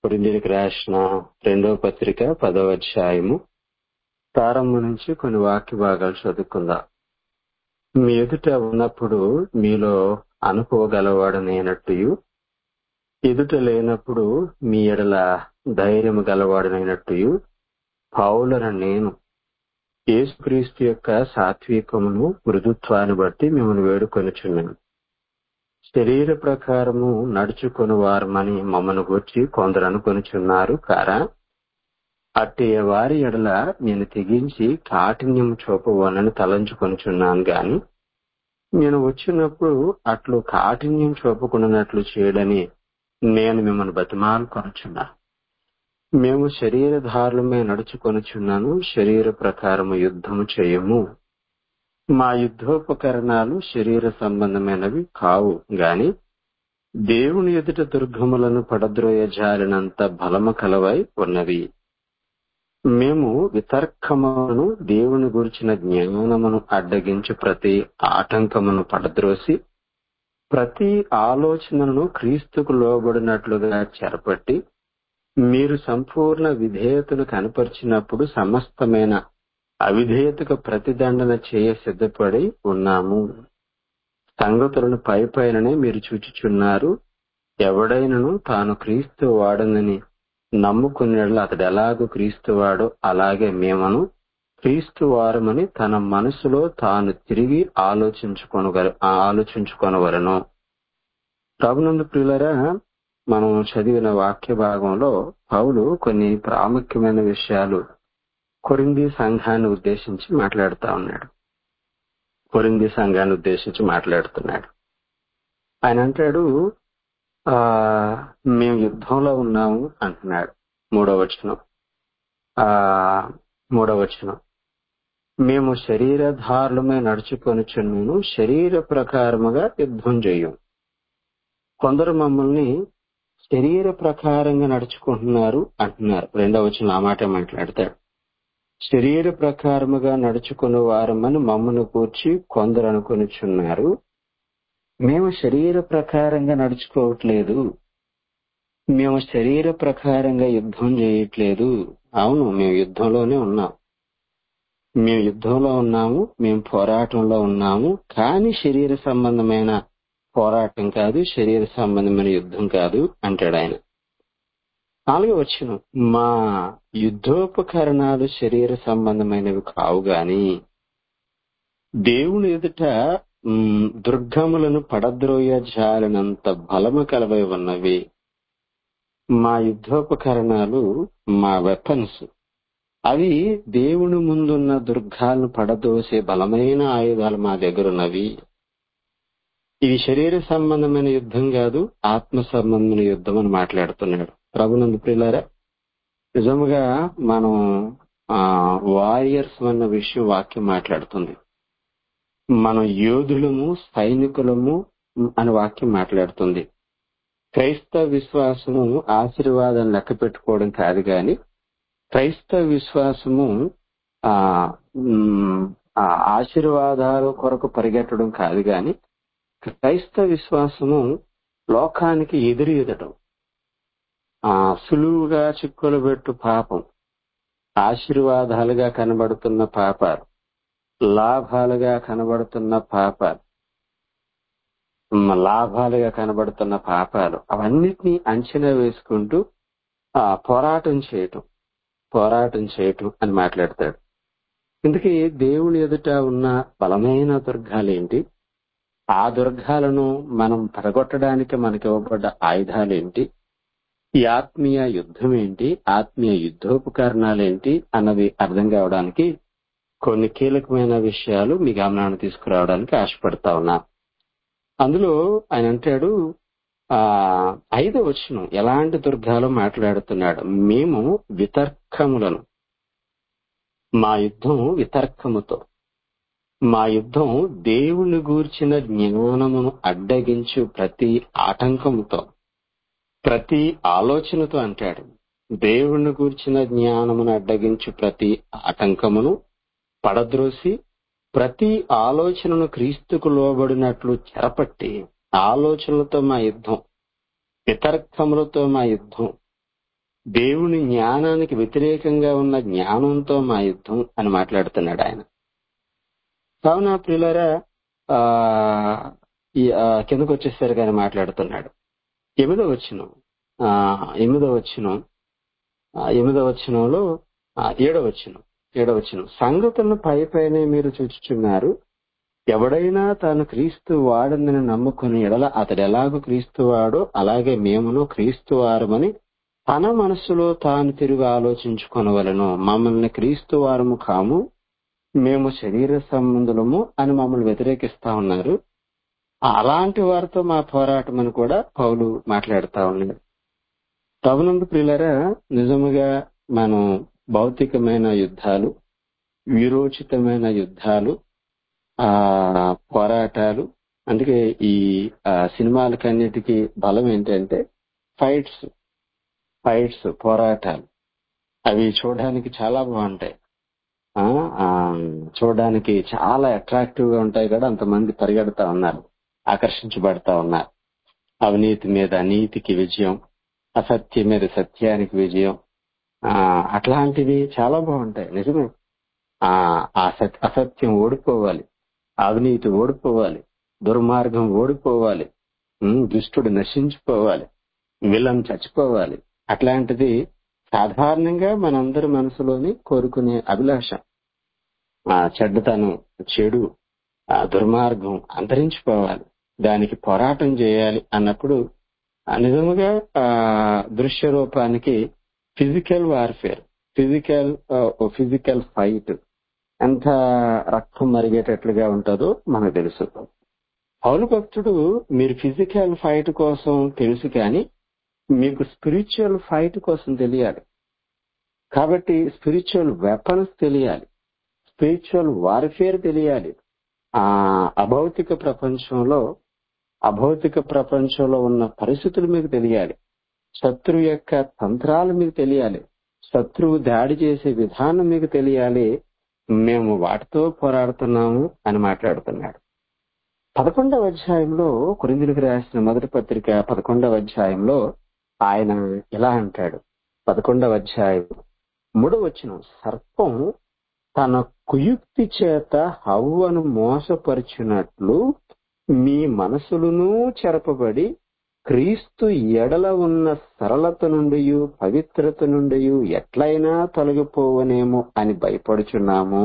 కొరింథీయులకు రాసిన రెండో పత్రిక పదవ అధ్యాయము ప్రారంభం నుంచి కొన్ని వాక్య భాగాలు చదువుకుందాం మీ ఎదుట ఉన్నప్పుడు మీలో అనుకోగలవాడు నేనట్టుయు ఎదుట లేనప్పుడు మీ ఎడల ధైర్యము గలవాడనైనట్టుయు పౌలన నేను యేసుక్రీస్తు యొక్క సాత్వికమును మృదుత్వాన్ని బట్టి మిమ్మల్ని వేడుకొనుచున్నాను శరీర ప్రకారము నడుచుకొని వారమని మమ్మను గూర్చి కొందరు అనుకొనుచున్నారు కారా అట్టి వారి ఎడల నేను తెగించి కాఠిన్యం చూపవనని తలంచుకొనుచున్నాను గాని నేను వచ్చినప్పుడు అట్లు కాఠిన్యం చూపకుండానట్లు చేయడని నేను మిమ్మల్ని బతిమాలు కొనుచున్నా మేము శరీరధారులమే నడుచుకొనుచున్నాను శరీర ప్రకారము యుద్ధము చేయము మా యుద్ధోపకరణాలు శరీర సంబంధమైనవి కావు గాని దేవుని ఎదుట దుర్గములను పడద్రోయ జాలినంత బలము కలవై ఉన్నవి మేము వితర్కమును దేవుని గురించిన జ్ఞానమును అడ్డగించి ప్రతి ఆటంకమును పడద్రోసి ప్రతి ఆలోచనను క్రీస్తుకు లోబడినట్లుగా చెరపట్టి మీరు సంపూర్ణ విధేయతను కనపరిచినప్పుడు సమస్తమైన అవిధేయతకు ప్రతిదండన చేయ సిద్ధపడి ఉన్నాము సంగతులను పై పైననే మీరు చూచుచున్నారు ఎవడైనను తాను క్రీస్తు వాడనని నమ్ముకునేళ్ళు అతడు ఎలాగో క్రీస్తు వాడో అలాగే మేమను క్రీస్తు వారమని తన మనసులో తాను తిరిగి ఆలోచించుకొనగల ఆలోచించుకొనవలను ప్రభునందు ప్రియులరా మనం చదివిన వాక్య భాగంలో పౌలు కొన్ని ప్రాముఖ్యమైన విషయాలు కొరింది సంఘాన్ని ఉద్దేశించి మాట్లాడుతా ఉన్నాడు కొరింది సంఘాన్ని ఉద్దేశించి మాట్లాడుతున్నాడు ఆయన అంటాడు ఆ మేము యుద్ధంలో ఉన్నాము అంటున్నాడు మూడవ వచనం ఆ మూడవ వచనం మేము శరీరధారులమే నడుచుకొనిచున్నాను శరీర ప్రకారముగా యుద్ధం చేయం కొందరు మమ్మల్ని శరీర ప్రకారంగా నడుచుకుంటున్నారు అంటున్నారు రెండవ వచనం ఆ మాట మాట్లాడతాడు శరీర ప్రకారముగా నడుచుకుని వారమని మమ్మను కూర్చి కొందరు అనుకొనిచున్నారు మేము శరీర ప్రకారంగా నడుచుకోవట్లేదు మేము శరీర ప్రకారంగా యుద్ధం చేయట్లేదు అవును మేము యుద్ధంలోనే ఉన్నాం మేము యుద్ధంలో ఉన్నాము మేము పోరాటంలో ఉన్నాము కానీ శరీర సంబంధమైన పోరాటం కాదు శరీర సంబంధమైన యుద్ధం కాదు అంటాడు ఆయన నాలుగో వచ్చిన మా యుద్ధోపకరణాలు శరీర సంబంధమైనవి కావు గాని దేవుని ఎదుట దుర్గములను పడద్రోయ జాలినంత బలము కలవై ఉన్నవి మా యుద్ధోపకరణాలు మా వెపన్స్ అవి దేవుని ముందున్న దుర్గాలను పడదోసే బలమైన ఆయుధాలు మా దగ్గర ఉన్నవి ఇది శరీర సంబంధమైన యుద్ధం కాదు ఆత్మ సంబంధమైన యుద్ధం అని మాట్లాడుతున్నాడు ప్రభునందు ప్రియులారా నిజముగా మనం వారియర్స్ అన్న విషయం వాక్యం మాట్లాడుతుంది మనం యోధులము సైనికులము అని వాక్యం మాట్లాడుతుంది క్రైస్తవ విశ్వాసము ఆశీర్వాదం లెక్క పెట్టుకోవడం కాదు గాని క్రైస్తవ విశ్వాసము ఆ ఆశీర్వాదాల కొరకు పరిగెట్టడం కాదు గాని క్రైస్తవ విశ్వాసము లోకానికి ఎదురు ఎదటం ఆ సులువుగా చిక్కులు పెట్టు పాపం ఆశీర్వాదాలుగా కనబడుతున్న పాపాలు లాభాలుగా కనబడుతున్న పాపాలు లాభాలుగా కనబడుతున్న పాపాలు అవన్నిటినీ అంచనా వేసుకుంటూ ఆ పోరాటం చేయటం పోరాటం చేయటం అని మాట్లాడతాడు ఇందుకే దేవుని ఎదుట ఉన్న బలమైన దుర్గాలేంటి ఆ దుర్గాలను మనం పడగొట్టడానికి మనకి ఇవ్వబడ్డ ఆయుధాలేంటి ఈ ఆత్మీయ యుద్ధం ఏంటి ఆత్మీయ యుద్ధోపకరణాలేంటి అన్నది అర్థం కావడానికి కొన్ని కీలకమైన విషయాలు మీ గమనాన్ని తీసుకురావడానికి ఆశపడతా ఉన్నా అందులో ఆయన అంటాడు ఆ ఐదో వచ్చిన ఎలాంటి దుర్గాలు మాట్లాడుతున్నాడు మేము వితర్కములను మా యుద్ధం వితర్కముతో మా యుద్ధం దేవుని గూర్చిన జ్ఞానమును అడ్డగించు ప్రతి ఆటంకముతో ప్రతి ఆలోచనతో అంటాడు దేవుని గూర్చిన జ్ఞానమును అడ్డగించు ప్రతి ఆటంకమును పడద్రోసి ప్రతి ఆలోచనను క్రీస్తుకు లోబడినట్లు చెరపట్టి ఆలోచనలతో మా యుద్ధం వితర్కములతో మా యుద్ధం దేవుని జ్ఞానానికి వ్యతిరేకంగా ఉన్న జ్ఞానంతో మా యుద్ధం అని మాట్లాడుతున్నాడు ఆయన కావున ప్రియులరా ఆ ఈ ఆ, కిందకు వచ్చేసరి కానీ మాట్లాడుతున్నాడు ఎనిమిదో వచ్చినం ఆ ఎనిమిదో వచ్చినం ఆ, ఎనిమిదో వచనంలో ఆ, ఏడో వచనం ఏడో వచనం సంగతులను పై పైనే మీరు చూచుచున్నారు ఎవడైనా తాను క్రీస్తు వాడని నమ్ముకుని ఎడల అతడు ఎలాగో క్రీస్తు వాడో అలాగే మేమును క్రీస్తు వారమని తన మనస్సులో తాను తిరిగి ఆలోచించుకొనవలను మమ్మల్ని క్రీస్తు వారము కాము మేము శరీర సంబంధులము అని మమ్మల్ని వ్యతిరేకిస్తా ఉన్నారు అలాంటి వారితో మా పోరాటం అని కూడా పౌలు మాట్లాడుతా ఉన్నాడు ప్రభునందు ప్రియులరా నిజముగా మనం భౌతికమైన యుద్ధాలు వీరోచితమైన యుద్ధాలు ఆ పోరాటాలు అందుకే ఈ ఆ, సినిమాలకన్నిటికీ బలం ఏంటంటే ఫైట్స్ ఫైట్స్ పోరాటాలు అవి చూడడానికి చాలా బాగుంటాయి ఆ, ఆ, చూడడానికి చాలా అట్రాక్టివ్ గా ఉంటాయి కూడా అంతమంది పరిగెడతా ఉన్నారు ఆకర్షించబడతా ఉన్నారు అవినీతి మీద నీతికి విజయం అసత్యం మీద సత్యానికి విజయం ఆ అట్లాంటివి చాలా బాగుంటాయి నిజమే ఆ ఆ సత్- అసత్యం ఓడిపోవాలి అవినీతి ఓడిపోవాలి దుర్మార్గం ఓడిపోవాలి ఉమ్, దుష్టుడు నశించిపోవాలి విలన్ చచ్చిపోవాలి అట్లాంటిది సాధారణంగా మనందరి మనసులోని కోరుకునే అభిలాష ఆ చెడ్డతనం చెడు ఆ దుర్మార్గం అంతరించిపోవాలి దానికి పోరాటం చేయాలి అన్నప్పుడు ఆ నిజముగా ఆ దృశ్య రూపానికి physical warfare physical physical fight ఎంత రక్తం మరిగేటట్లుగా ఉంటుందో మనకు తెలుసు పౌలు భక్తుడు మీరు ఫిజికల్ ఫైట్ కోసం తెలుసు కానీ మీకు స్పిరిచువల్ ఫైట్ కోసం తెలియాలి కాబట్టి స్పిరిచువల్ వెపన్స్ తెలియాలి స్పిరిచువల్ వార్ఫేర్ తెలియాలి ఆ అభౌతిక ప్రపంచంలో అభౌతిక ప్రపంచంలో ఉన్న పరిస్థితులు మీకు తెలియాలి శత్రువు యొక్క తంత్రాలు మీకు తెలియాలి శత్రువు దాడి చేసే విధానం మీకు తెలియాలి మేము వాటితో పోరాడుతున్నాము అని మాట్లాడుతున్నాడు పదకొండవ అధ్యాయంలో కొరిందులకు రాసిన మొదటి పత్రిక పదకొండవ అధ్యాయంలో ఆయన ఇలా అంటాడు పదకొండవ అధ్యాయం మూడవ వచ్చిన సర్పం తన కుయుక్తి చేత హవ్వను మోసపరిచినట్లు మీ మనసులను చెరపబడి క్రీస్తు ఎడల ఉన్న సరళత నుండి పవిత్రత నుండి ఎట్లయినా తొలగిపోవనేమో అని భయపడుచున్నాము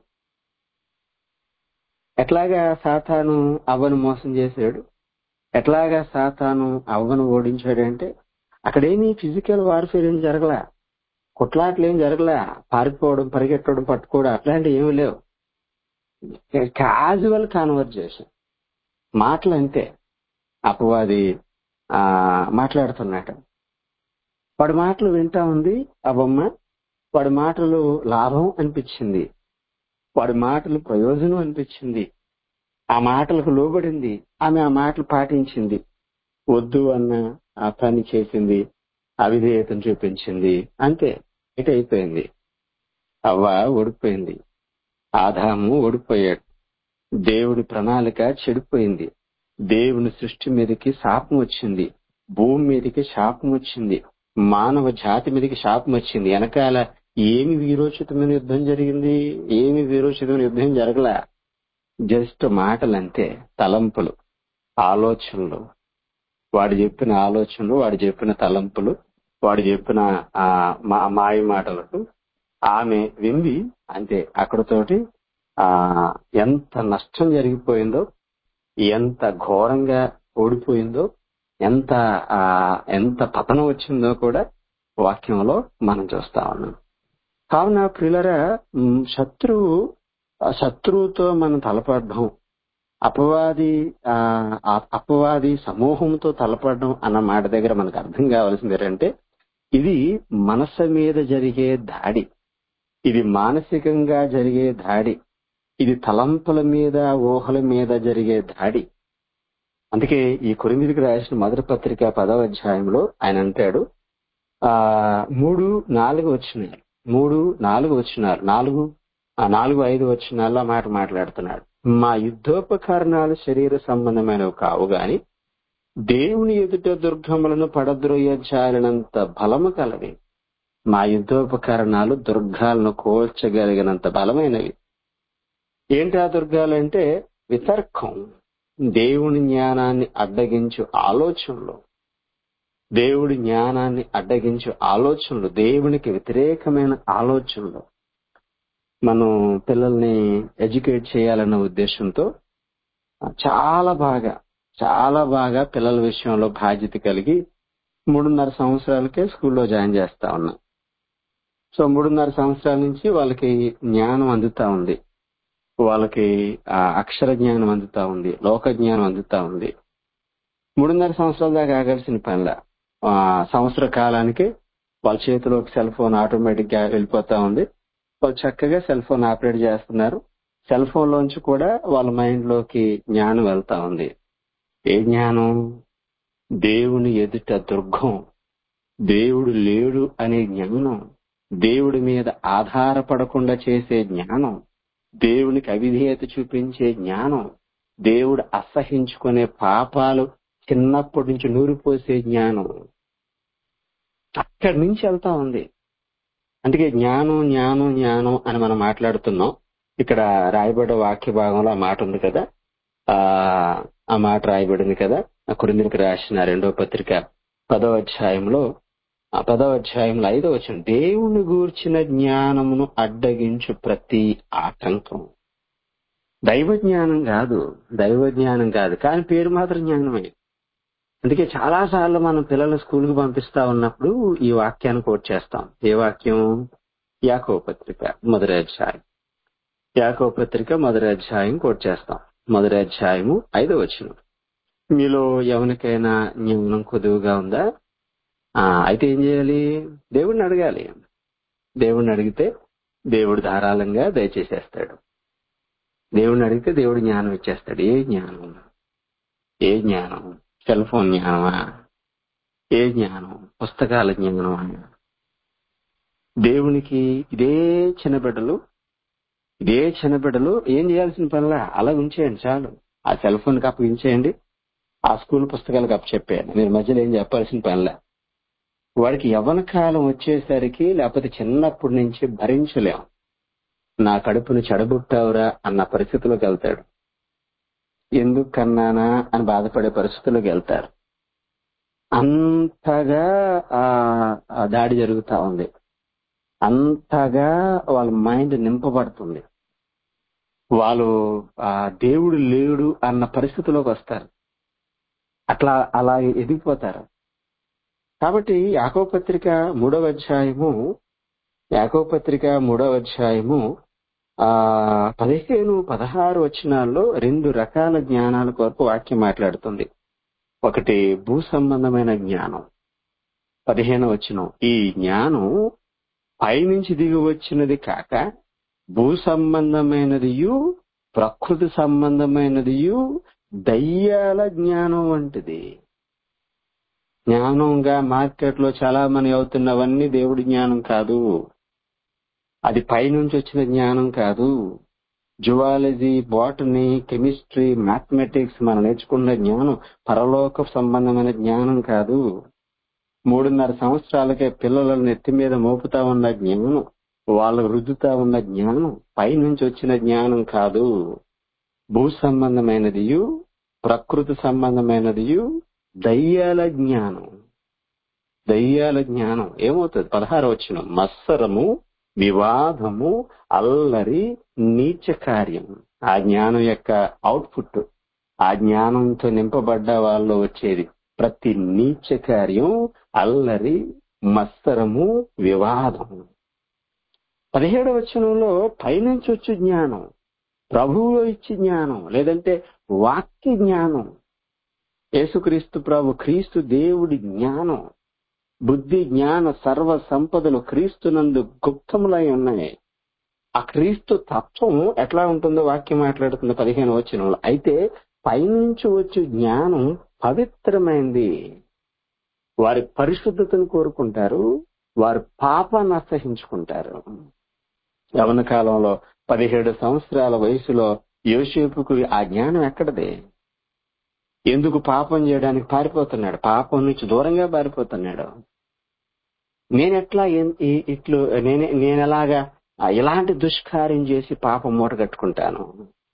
ఎట్లాగా సాతాను అవ్వను మోసం చేశాడు ఎట్లాగా సాతాను అవ్వను ఓడించాడంటే అక్కడేమీ ఫిజికల్ వార్ఫేర్ ఏం జరగలా కొట్లాట్లు ఏం జరగలా పారిపోవడం పరిగెట్టడం పట్టుకోవడం అట్లాంటివి ఏమీ లేవు క్యాజువల్ కాన్వర్జేషన్ మాటలు అంతే అపవాది ఆ మాట్లాడుతున్నాడు వాడి మాటలు వింటా ఉంది ఆ బొమ్మ వాడి మాటలు లాభం అనిపించింది వాడి మాటలు ప్రయోజనం అనిపించింది ఆ మాటలకు లోబడింది ఆమె ఆ మాటలు పాటించింది వద్దు అన్న ఆ పని చేసింది అవిధేయతను చూపించింది అంతే ఇటు అయిపోయింది అవ్వ ఓడిపోయింది ఆదాము ఓడిపోయాడు దేవుడి ప్రణాళిక చెడిపోయింది దేవుని సృష్టి మీదకి శాపం వచ్చింది భూమి మీదకి శాపం వచ్చింది మానవ జాతి మీదకి శాపం వచ్చింది వెనకాల ఏమి వీరోచితమైన యుద్ధం జరిగింది ఏమి వీరోచితమైన యుద్ధం జరగలా జస్ట్ మాటలు అంతే తలంపులు ఆలోచనలు వాడు చెప్పిన ఆలోచనలు వాడు చెప్పిన తలంపులు వాడు చెప్పిన ఆ మా- మాయ మాటలకు ఆమె వింది అంతే అక్కడతోటి ఆ ఎంత నష్టం జరిగిపోయిందో ఎంత ఘోరంగా ఓడిపోయిందో ఎంత ఆ ఎంత పతనం వచ్చిందో కూడా వాక్యంలో మనం చూస్తా ఉన్నాం కావున ప్రియులరా ఉమ్, శత్రువు ఆ శత్రువుతో మనం తలపడడం అపవాది ఆ ఆ అపవాది సమూహంతో తలపడడం అన్న మాట దగ్గర మనకు అర్థం కావాల్సింది ఏంటంటే ఇది మనసు మీద జరిగే దాడి ఇది మానసికంగా జరిగే దాడి ఇది తలంపుల మీద ఊహల మీద జరిగే దాడి అందుకే ఈ కొరిందికి రాసిన మొదటి పత్రిక పదవ అధ్యాయంలో ఆయన అంటాడు ఆ మూడు నాలుగు వచ్చినాయి మూడు నాలుగు వచ్చినారు నాలుగు ఆ నాలుగు ఐదు వచ్చినాల్లో మాట మాట్లాడుతున్నాడు మా యుద్ధోపకరణాలు శరీర సంబంధమైనవి కావు గాని దేవుని ఎదుట దుర్గములను పడద్రోయ చాలినంత బలము కలవి మా యుద్ధోపకరణాలు దుర్గాలను కోల్చగలిగినంత బలమైనవి ఏంటి ఆ దుర్గాలు అంటే వితర్కం దేవుని జ్ఞానాన్ని అడ్డగించు ఆలోచనలు దేవుడి జ్ఞానాన్ని అడ్డగించు ఆలోచనలు దేవునికి వ్యతిరేకమైన ఆలోచనలు మనం పిల్లల్ని ఎడ్యుకేట్ చేయాలన్న ఉద్దేశంతో చాలా బాగా చాలా బాగా పిల్లల విషయంలో బాధ్యత కలిగి మూడున్నర సంవత్సరాలకే స్కూల్లో జాయిన్ చేస్తా ఉన్నా సో మూడున్నర సంవత్సరాల నుంచి వాళ్ళకి జ్ఞానం అందుతా ఉంది వాళ్ళకి ఆ అక్షర జ్ఞానం అందుతా ఉంది లోక జ్ఞానం అందుతా ఉంది మూడున్నర సంవత్సరాల దాకా ఆగాల్సిన పనిలా ఆ సంవత్సర కాలానికి వాళ్ళ చేతిలోకి సెల్ ఫోన్ ఆటోమేటిక్ గా వెళ్ళిపోతా ఉంది వాళ్ళు చక్కగా సెల్ ఫోన్ ఆపరేట్ చేస్తున్నారు సెల్ ఫోన్ లోంచి కూడా వాళ్ళ మైండ్ లోకి జ్ఞానం వెళ్తా ఉంది ఏ జ్ఞానం దేవుని ఎదుట దుర్గం దేవుడు లేడు అనే జ్ఞానం దేవుడి మీద ఆధారపడకుండా చేసే జ్ఞానం దేవునికి అవిధేయత చూపించే జ్ఞానం దేవుడు అసహించుకునే పాపాలు చిన్నప్పటి నుంచి నూరిపోసే జ్ఞానం అక్కడి నుంచి వెళ్తా ఉంది అందుకే జ్ఞానం జ్ఞానం జ్ఞానం అని మనం మాట్లాడుతున్నాం ఇక్కడ రాయబడ్డ వాక్య భాగంలో ఆ మాట ఉంది కదా ఆ ఆ మాట రాయబడింది కదా కురిందికి రాసిన రెండో పత్రిక పదో అధ్యాయంలో ఆ పదో అధ్యాయంలో ఐదో వచ్చిన దేవుని గూర్చిన జ్ఞానమును అడ్డగించు ప్రతి ఆటంకం దైవ జ్ఞానం కాదు దైవ జ్ఞానం కాదు కానీ పేరు మాత్రం జ్ఞానమే అందుకే చాలా సార్లు మనం పిల్లల్ని స్కూల్ కు పంపిస్తా ఉన్నప్పుడు ఈ వాక్యాన్ని కోట్ చేస్తాం ఏ వాక్యం యాకో పత్రిక మొదటి అధ్యాయం యాకో పత్రిక మొదటి అధ్యాయం కోట్ చేస్తాం మొదటి అధ్యాయము ఐదో వచ్చిన మీలో ఎవరికైనా జ్ఞానం కొదువుగా ఉందా ఆ అయితే ఏం చేయాలి దేవుడిని అడగాలి దేవుడిని అడిగితే దేవుడు ధారాళంగా దయచేసేస్తాడు దేవుడిని అడిగితే దేవుడు జ్ఞానం ఇచ్చేస్తాడు ఏ జ్ఞానం ఏ జ్ఞానం సెల్ ఫోన్ జ్ఞానమా ఏ జ్ఞానం పుస్తకాల జ్ఞానమా దేవునికి ఇదే చిన్నబిడ్డలు ఇదే చిన్నబిడ్డలు ఏం చేయాల్సిన పనిలా అలా ఉంచేయండి చాలు ఆ సెల్ ఫోన్ కి అప్పగించేయండి ఆ స్కూల్ పుస్తకాలకు అప్పు చెప్పేయండి మీరు మధ్యలో ఏం చెప్పాల్సిన పనిలా వాడికి యవన కాలం వచ్చేసరికి లేకపోతే చిన్నప్పటి నుంచి భరించలేం నా కడుపును చెడబుట్టావురా అన్న పరిస్థితిలోకి వెళ్తాడు ఎందుకు కన్నానా అని బాధపడే పరిస్థితుల్లోకి వెళ్తారు అంతగా ఆ దాడి జరుగుతా ఉంది అంతగా వాళ్ళ మైండ్ నింపబడుతుంది వాళ్ళు ఆ దేవుడు లేడు అన్న పరిస్థితిలోకి వస్తారు అట్లా అలా ఎదిగిపోతారు కాబట్టి యాకో పత్రిక మూడవ అధ్యాయము యాకో పత్రిక మూడవ అధ్యాయము ఆ పదిహేను పదహారు వచనాల్లో రెండు రకాల జ్ఞానాల కొరకు వాక్యం మాట్లాడుతుంది ఒకటి భూ సంబంధమైన జ్ఞానం పదిహేను వచనం ఈ జ్ఞానం పైనుంచి దిగి వచ్చినది కాక భూ సంబంధమైనదియు ప్రకృతి సంబంధమైనదియు దయ్యాల జ్ఞానం వంటిది జ్ఞానంగా మార్కెట్ లో చాలా మంది అవుతున్నవన్నీ దేవుడి జ్ఞానం కాదు అది పైనుంచి వచ్చిన జ్ఞానం కాదు జువాలజీ బాటనీ కెమిస్ట్రీ మ్యాథమెటిక్స్ మనం నేర్చుకున్న జ్ఞానం పరలోక సంబంధమైన జ్ఞానం కాదు మూడున్నర సంవత్సరాలకే పిల్లల నెత్తి మీద మోపుతా ఉన్న జ్ఞానం వాళ్ళు రుద్దుతా ఉన్న జ్ఞానం పైనుంచి వచ్చిన జ్ఞానం కాదు భూ సంబంధమైనదియు ప్రకృతి సంబంధమైనదియు దయ్యాల జ్ఞానం దయ్యాల జ్ఞానం ఏమవుతుంది పదహారు వచ్చిన మత్సరము వివాదము అల్లరి నీచ కార్యం ఆ జ్ఞానం యొక్క అవుట్పుట్ ఆ జ్ఞానంతో నింపబడ్డ వాళ్ళు వచ్చేది ప్రతి నీచ కార్యం అల్లరి మత్సరము వివాదము పదిహేడవ వచనంలో పైనుంచి వచ్చే జ్ఞానం ప్రభువులో ఇచ్చే జ్ఞానం లేదంటే వాక్య జ్ఞానం యేసుక్రీస్తు ప్రభు క్రీస్తు దేవుడి జ్ఞానం బుద్ధి జ్ఞాన సర్వ సంపదలు క్రీస్తునందు గుప్తములై ఉన్నాయి ఆ క్రీస్తు తత్వం ఎట్లా ఉంటుందో వాక్యం మాట్లాడుతున్న పదిహేను వచనంలో అయితే పైనుంచి వచ్చే జ్ఞానం పవిత్రమైంది వారి పరిశుద్ధతను కోరుకుంటారు వారి పాపాన్ని అసహించుకుంటారు యవన కాలంలో పదిహేడు సంవత్సరాల వయసులో యోసేపుకు ఆ జ్ఞానం ఎక్కడదే ఎందుకు పాపం చేయడానికి పారిపోతున్నాడు పాపం నుంచి దూరంగా పారిపోతున్నాడు నేనెట్లా ఎన్- ఈ- ఇట్లు నేను నేనెలాగా ఆ, ఇలాంటి దుష్కార్యం చేసి పాపం మూట కట్టుకుంటాను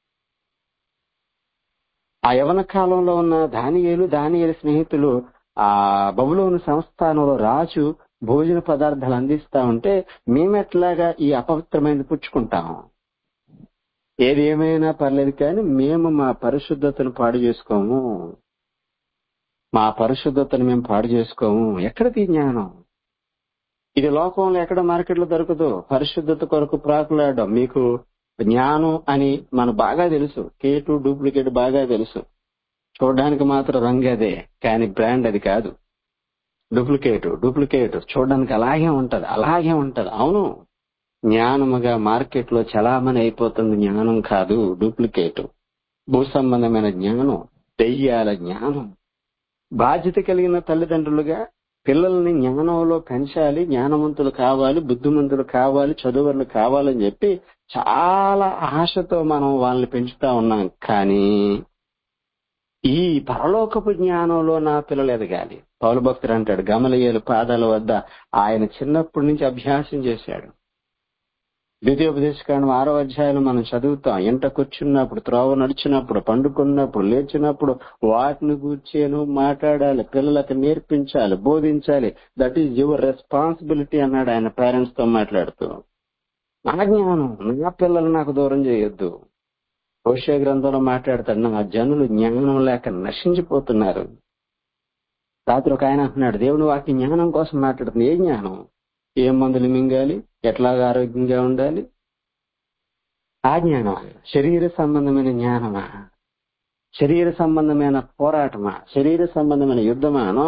ఆ యవన కాలంలో ఉన్న దానియేలు దానియేలు స్నేహితులు ఆ బబులోను సంస్థానంలో రాజు భోజన పదార్థాలు అందిస్తా ఉంటే మేమెట్లాగా ఈ అపవిత్రమైనది పుచ్చుకుంటాం ఏది ఏమైనా పర్లేదు కానీ మేము మా పరిశుద్ధతను పాడు చేసుకోము మా పరిశుద్ధతను మేము పాడు చేసుకోము ఎక్కడిది ఈ జ్ఞానం ఇది లోకంలో ఎక్కడ మార్కెట్లో దొరకదు పరిశుద్ధత కొరకు ప్రాకులాడడం మీకు జ్ఞానం అని మనకు బాగా తెలుసు కేటు డూప్లికేట్ బాగా తెలుసు చూడడానికి మాత్రం రంగు అదే కానీ బ్రాండ్ అది కాదు డూప్లికేట్ డూప్లికేట్ చూడడానికి అలాగే ఉంటది అలాగే ఉంటది అవును జ్ఞానముగా మార్కెట్ లో చలామణి అయిపోతుంది జ్ఞానం కాదు డూప్లికేట్ భూ సంబంధమైన జ్ఞానం దెయ్యాల జ్ఞానం బాధ్యత కలిగిన తల్లిదండ్రులుగా పిల్లల్ని జ్ఞానంలో పెంచాలి జ్ఞానవంతులు కావాలి బుద్ధిమంతులు కావాలి చదువులు కావాలని చెప్పి చాలా ఆశతో మనం వాళ్ళని పెంచుతా ఉన్నాం కానీ ఈ పరలోకపు జ్ఞానంలో నా పిల్లలు ఎదగాలి పౌలు భక్తుడు అంటాడు గమలయ్యలు పాదాల వద్ద ఆయన చిన్నప్పటి నుంచి అభ్యాసం చేశాడు ద్వితీయోపదేశకాండం ఆరో అధ్యాయులు మనం చదువుతాం ఎంట కూర్చున్నప్పుడు త్రోవ నడిచినప్పుడు పండుకున్నప్పుడు లేచినప్పుడు వాటిని కూర్చేను మాట్లాడాలి పిల్లలకు నేర్పించాలి బోధించాలి దట్ ఈజ్ యువర్ రెస్పాన్సిబిలిటీ అన్నాడు ఆయన పేరెంట్స్ తో మాట్లాడుతూ నా జ్ఞానం నా పిల్లలు నాకు దూరం చేయొద్దు హోషే గ్రంథంలో మాట్లాడతాడు నా జనులు జ్ఞానం లేక నశించిపోతున్నారు రాత్రి ఒక ఆయన అంటున్నాడు దేవుని వాకి జ్ఞానం కోసం మాట్లాడుతుంది ఏ జ్ఞానం ఏం మందులు మింగాలి ఎట్లాగా ఆరోగ్యంగా ఉండాలి ఆ జ్ఞానమా శరీర సంబంధమైన జ్ఞానమా శరీర సంబంధమైన పోరాటమా శరీర సంబంధమైన యుద్ధమానో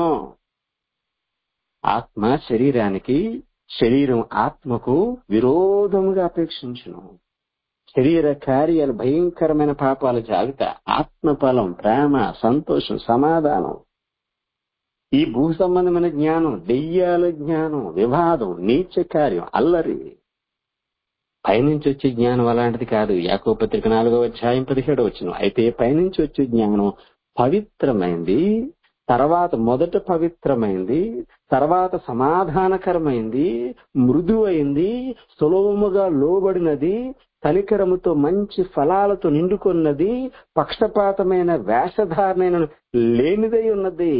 ఆత్మ శరీరానికి శరీరం ఆత్మకు విరోధముగా అపేక్షించును శరీర కార్యాలు భయంకరమైన పాపాల జాబితా ఆత్మఫలం ప్రేమ సంతోషం సమాధానం ఈ భూ సంబంధమైన జ్ఞానం దెయ్యాల జ్ఞానం వివాదం నీచ కార్యం అల్లరి పైనుంచి వచ్చే జ్ఞానం అలాంటిది కాదు యాకో పత్రిక నాలుగో అధ్యాయం పదిహేడు వచ్చిన అయితే పైనుంచి వచ్చే జ్ఞానం పవిత్రమైంది తర్వాత మొదట పవిత్రమైంది తర్వాత సమాధానకరమైంది మృదువైంది సులభముగా లోబడినది కనికరముతో మంచి ఫలాలతో నిండుకున్నది పక్షపాతమైన వేషధారణ లేనిదై ఉన్నది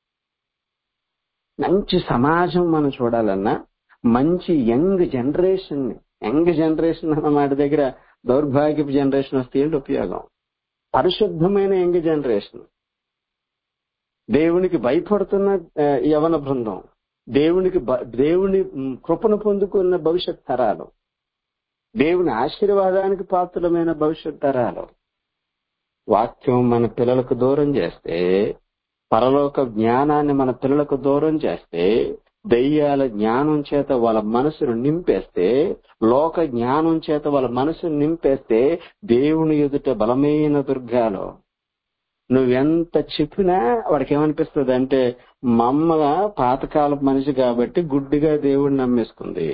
మంచి సమాజం మనం చూడాలన్నా మంచి యంగ్ జనరేషన్ యంగ్ జనరేషన్ అన్న మాట దగ్గర దౌర్భాగ్యపు జనరేషన్ వస్తే ఏంటి ఉపయోగం పరిశుద్ధమైన యంగ్ జనరేషన్ దేవునికి భయపడుతున్న ఆ, యవన బృందం దేవునికి బ- దేవుని మ్, కృపను పొందుకున్న భవిష్యత్ తరాలు దేవుని ఆశీర్వాదానికి పాత్రమైన భవిష్యత్ తరాలు వాక్యం మన పిల్లలకు దూరం చేస్తే పరలోక జ్ఞానాన్ని మన పిల్లలకు దూరం చేస్తే దయ్యాల జ్ఞానం చేత వాళ్ళ మనసును నింపేస్తే లోక జ్ఞానం చేత వాళ్ళ మనసును నింపేస్తే దేవుని ఎదుట బలమైన దుర్గాలో నువ్వెంత చెప్పినా వాడికి ఏమనిపిస్తుంది అంటే మా అమ్మ పాతకాలపు మనిషి కాబట్టి గుడ్డిగా దేవుడిని నమ్మేసుకుంది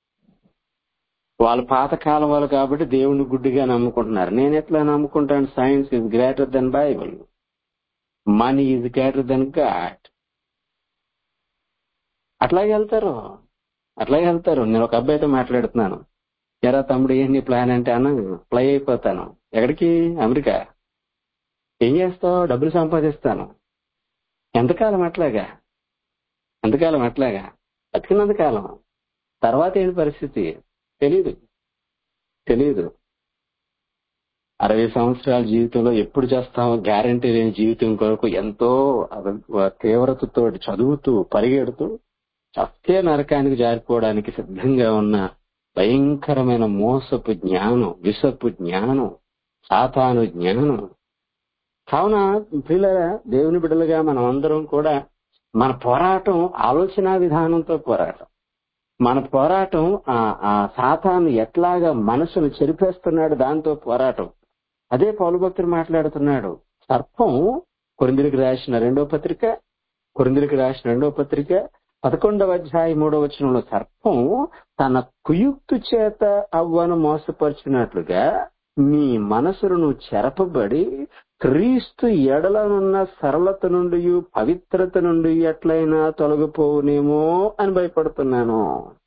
వాళ్ళ పాతకాలం వాళ్ళు కాబట్టి దేవుని గుడ్డిగా నమ్ముకుంటున్నారు నేను ఎట్లా నమ్ముకుంటాను science is greater than Bible money is greater than God అట్లాగే వెళ్తారు అట్లాగే వెళ్తారు నేను ఒక అబ్బాయితో మాట్లాడుతున్నాను ఎరా తమ్ముడు ఏంటి నీ ప్లాన్ అంటే అన్న ఫ్లై అయిపోతాను ఎక్కడికి అమెరికా ఏం చేస్తావు డబ్బులు సంపాదిస్తాను ఎంతకాలం అట్లాగా ఎంతకాలం అట్లాగా బతికినంత కాలం తర్వాత ఏంటి పరిస్థితి తెలియదు తెలియదు అరవై సంవత్సరాల జీవితంలో ఎప్పుడు చేస్తామో గ్యారంటీ లేని జీవితం కొరకు ఎంతో అవ- తీవ్రతతో చదువుతూ పరిగెడుతూ చస్తే నరకానికి జారిపోవడానికి సిద్ధంగా ఉన్న భయంకరమైన మోసపు జ్ఞానం విషపు జ్ఞానం సాతాను జ్ఞానం కావున పిల్లల దేవుని బిడ్డలుగా మనం అందరం కూడా మన పోరాటం ఆలోచన విధానంతో పోరాటం మన పోరాటం ఆ ఆ సాతాను ఎట్లాగా మనసును చెరిపేస్తున్నాడు దాంతో పోరాటం అదే పౌలు భక్తుడు మాట్లాడుతున్నాడు సర్పం కొరిందులకు రాసిన రెండో పత్రిక కొరిందులకు రాసిన రెండో పత్రిక పదకొండవ అధ్యాయ మూడవ వచనంలో సర్పం తన కుయుక్తు చేత అవ్వను మోసపరిచినట్లుగా మీ మనసులను చెరపబడి క్రీస్తు ఎడలనున్న సరళత నుండి పవిత్రత నుండి ఎట్లయినా తొలగిపోవునేమో అని భయపడుతున్నాను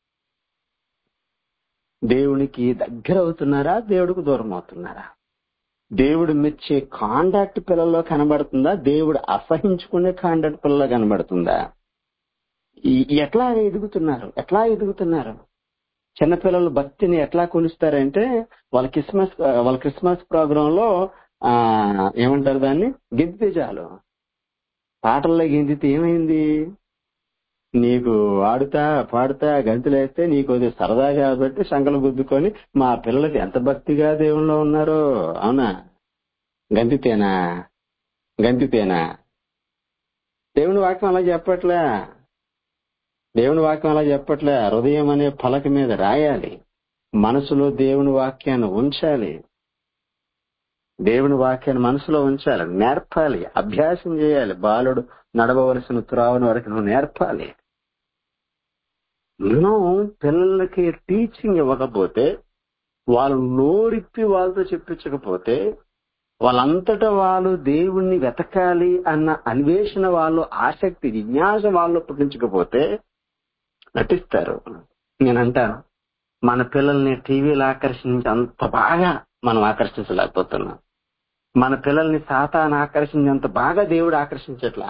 దేవునికి దగ్గర అవుతున్నారా దేవుడికి దూరం అవుతున్నారా దేవుడు మెచ్చే కాండాక్ట్ పిల్లల్లో కనబడుతుందా దేవుడు అసహించుకునే కాండాక్ట్ పిల్లల్లో కనబడుతుందా ఈ- ఎట్లా ఎదుగుతున్నారు ఎట్లా ఎదుగుతున్నారు చిన్నపిల్లలు భక్తిని ఎట్లా కొలుస్తారంటే వాళ్ళ క్రిస్మస్ వాళ్ళ క్రిస్మస్ ప్రోగ్రామ్ లో ఆ ఏమంటారు దాన్ని గెంతితే చాలు పాటల్లో గెంతితే ఏమైంది నీకు ఆడుతా పాడుతా గంతులేస్తే నీకు అది సరదా కాబట్టి శంకలు గుద్దుకొని మా పిల్లలకి ఎంత భక్తిగా దేవుల్లో ఉన్నారో అవునా గంతితేనా గంతితేనా దేవుని వాక్యం అలా చెప్పట్లే దేవుని వాక్యం అలా చెప్పట్లే హృదయం అనే పలక మీద రాయాలి మనసులో దేవుని వాక్యాన్ని ఉంచాలి దేవుని వాక్యాన్ని మనసులో ఉంచాలి నేర్పాలి అభ్యాసం చేయాలి బాలుడు నడవవలసిన త్రావని వరకు నువ్వు నేర్పాలి మనం పిల్లలకి టీచింగ్ ఇవ్వకపోతే వాళ్ళు నోరిప్పి వాళ్ళతో చెప్పించకపోతే వాళ్ళంతటా వాళ్ళు దేవుణ్ణి వెతకాలి అన్న అన్వేషణ వాళ్ళు ఆసక్తి జిజ్ఞాస వాళ్ళు పుట్టించకపోతే నటిస్తారు నేను అంటాను మన పిల్లల్ని టీవీలో ఆకర్షించి అంత బాగా మనం ఆకర్షించలేకపోతున్నాం మన పిల్లల్ని సాతాను ఆకర్షించేంత బాగా దేవుడు ఆకర్షించట్లా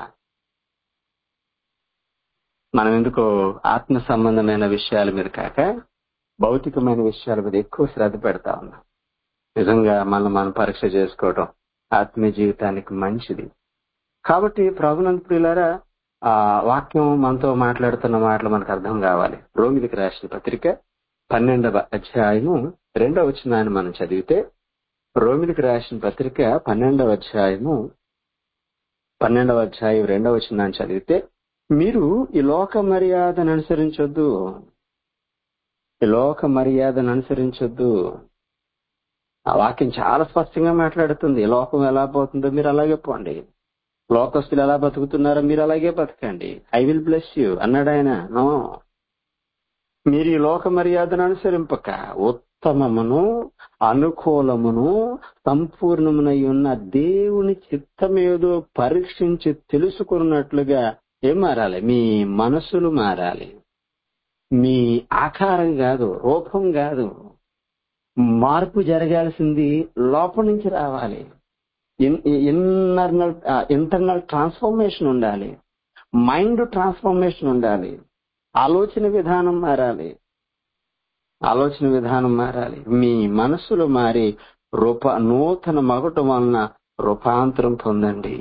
మనం ఎందుకో ఆత్మ సంబంధమైన విషయాల మీద కాక భౌతికమైన విషయాల మీద ఎక్కువ శ్రద్ధ పెడతా ఉన్నాం నిజంగా మనం మనం పరీక్ష చేసుకోవడం ఆత్మీయ జీవితానికి మంచిది కాబట్టి ప్రభునంద ప్రియులారా ఆ వాక్యం మనతో మాట్లాడుతున్న మాటలు మనకు అర్థం కావాలి రోమిలికి రాసిన పత్రిక పన్నెండవ అధ్యాయము రెండవ వచనాన్ని మనం చదివితే రోమిలికి రాసిన పత్రిక పన్నెండవ అధ్యాయము పన్నెండవ అధ్యాయం రెండవ వచనాన్ని చదివితే మీరు ఈ లోక మర్యాదను అనుసరించొద్దు ఈ లోక మర్యాదను అనుసరించొద్దు ఆ వాక్యం చాలా స్పష్టంగా మాట్లాడుతుంది ఈ లోకం ఎలా పోతుందో మీరు అలాగే పోండి లోకస్తులు ఎలా బతుకుతున్నారో మీరు అలాగే బతకండి ఐ విల్ బ్లెస్ యూ అన్నాడు ఆయన నో మీరు ఈ లోక మర్యాదను అనుసరింపక ఉత్తమమును అనుకూలమును సంపూర్ణమునై ఉన్న దేవుని చిత్తమేదో పరీక్షించి తెలుసుకున్నట్లుగా ఏం మారాలి మీ మనసులు మారాలి మీ ఆకారం కాదు రూపం కాదు మార్పు జరగాల్సింది లోపల నుంచి రావాలి ఇన్నర్నల్ ఇంటర్నల్ ట్రాన్స్ఫర్మేషన్ ఉండాలి మైండ్ ట్రాన్స్ఫర్మేషన్ ఉండాలి ఆలోచన విధానం మారాలి ఆలోచన విధానం మారాలి మీ మనసులు మారి రూప నూతన మగటం వలన రూపాంతరం పొందండి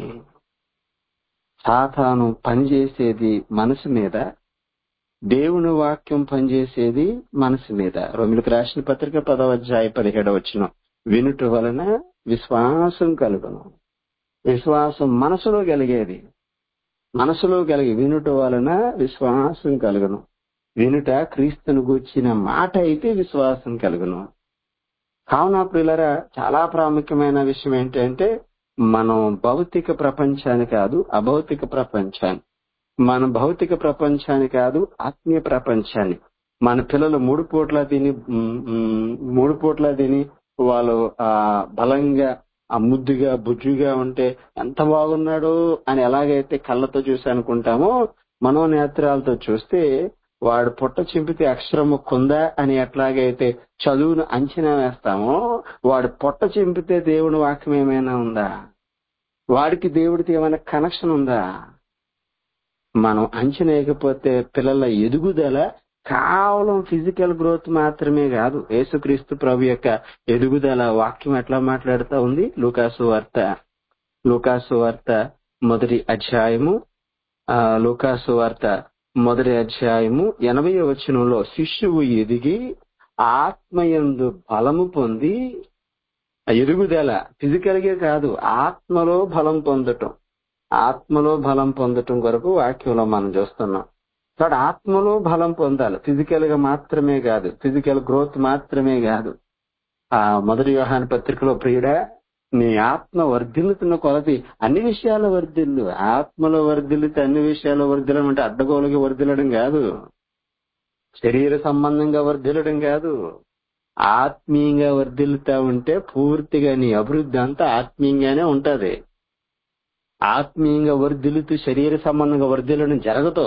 సాతాను పనిచేసేది మనసు మీద దేవుని వాక్యం పనిచేసేది మనసు మీద రోమిలకు రాసిన పత్రిక పదవ అధ్యాయ పదిహేడవ వచ్చిన వినుట వలన విశ్వాసం కలుగును విశ్వాసం మనసులో కలిగేది మనసులో కలిగి వినుట వలన విశ్వాసం కలుగును వినుట క్రీస్తును గూర్చిన మాట అయితే విశ్వాసం కలుగును కావున ప్రియులరా చాలా ప్రాముఖ్యమైన విషయం ఏంటంటే మనం భౌతిక ప్రపంచాన్ని కాదు అభౌతిక ప్రపంచాన్ని మన భౌతిక ప్రపంచాన్ని కాదు ఆత్మీయ ప్రపంచాన్ని మన పిల్లలు మూడు పూట్ల తిని మ్, మ్, మూడు పూట్ల తిని వాళ్ళు ఆ బలంగా ఆ ముద్దుగా బుజ్జుగా ఉంటే ఎంత బాగున్నాడు అని ఎలాగైతే కళ్ళతో చూసి అనుకుంటామో మనోనేత్రాలతో చూస్తే వాడు పుట్ట చింపితే అక్షరము కుందా అని ఎట్లాగైతే చదువును అంచనా వేస్తామో వాడు పొట్ట చింపితే దేవుని వాక్యం ఏమైనా ఉందా వాడికి దేవుడికి ఏమైనా కనెక్షన్ ఉందా మనం అంచనా వేయకపోతే పిల్లల ఎదుగుదల కేవలం ఫిజికల్ గ్రోత్ మాత్రమే కాదు యేసుక్రీస్తు ప్రభు యొక్క ఎదుగుదల వాక్యం ఎట్లా మాట్లాడుతూ ఉంది లూకాసు వార్త లూకాసు వార్త మొదటి అధ్యాయము ఆ లూకాసు వార్త మొదటి అధ్యాయము ఎనభై వచనంలో శిష్యువు ఎదిగి ఆత్మయందు బలము పొంది ఆ ఎదుగుదల ఫిజికల్ గా కాదు ఆత్మలో బలం పొందటం ఆత్మలో బలం పొందటం కొరకు వాక్యంలో మనం చూస్తున్నాం కాబట్టి ఆత్మలో బలం పొందాలి ఫిజికల్ గా మాత్రమే కాదు ఫిజికల్ గ్రోత్ మాత్రమే కాదు ఆ మొదటి వ్యవహాన పత్రికలో ప్రియుడా నీ ఆత్మ వర్ధిల్లుతున్న కొలది అన్ని విషయాలు వర్ధిల్లు ఆత్మలో వర్ధిల్లితే అన్ని విషయాలు వర్ధిల్లడం అంటే అడ్డగోలుగా వర్ధిల్లడం కాదు శరీర సంబంధంగా వర్ధిల్లడం కాదు ఆత్మీయంగా వర్ధిల్లుతా ఉంటే పూర్తిగా నీ అభివృద్ధి అంతా ఆత్మీయంగానే ఉంటది ఆత్మీయంగా వర్ధిల్లుతూ శరీర సంబంధంగా వర్ధిల్లడం జరగదు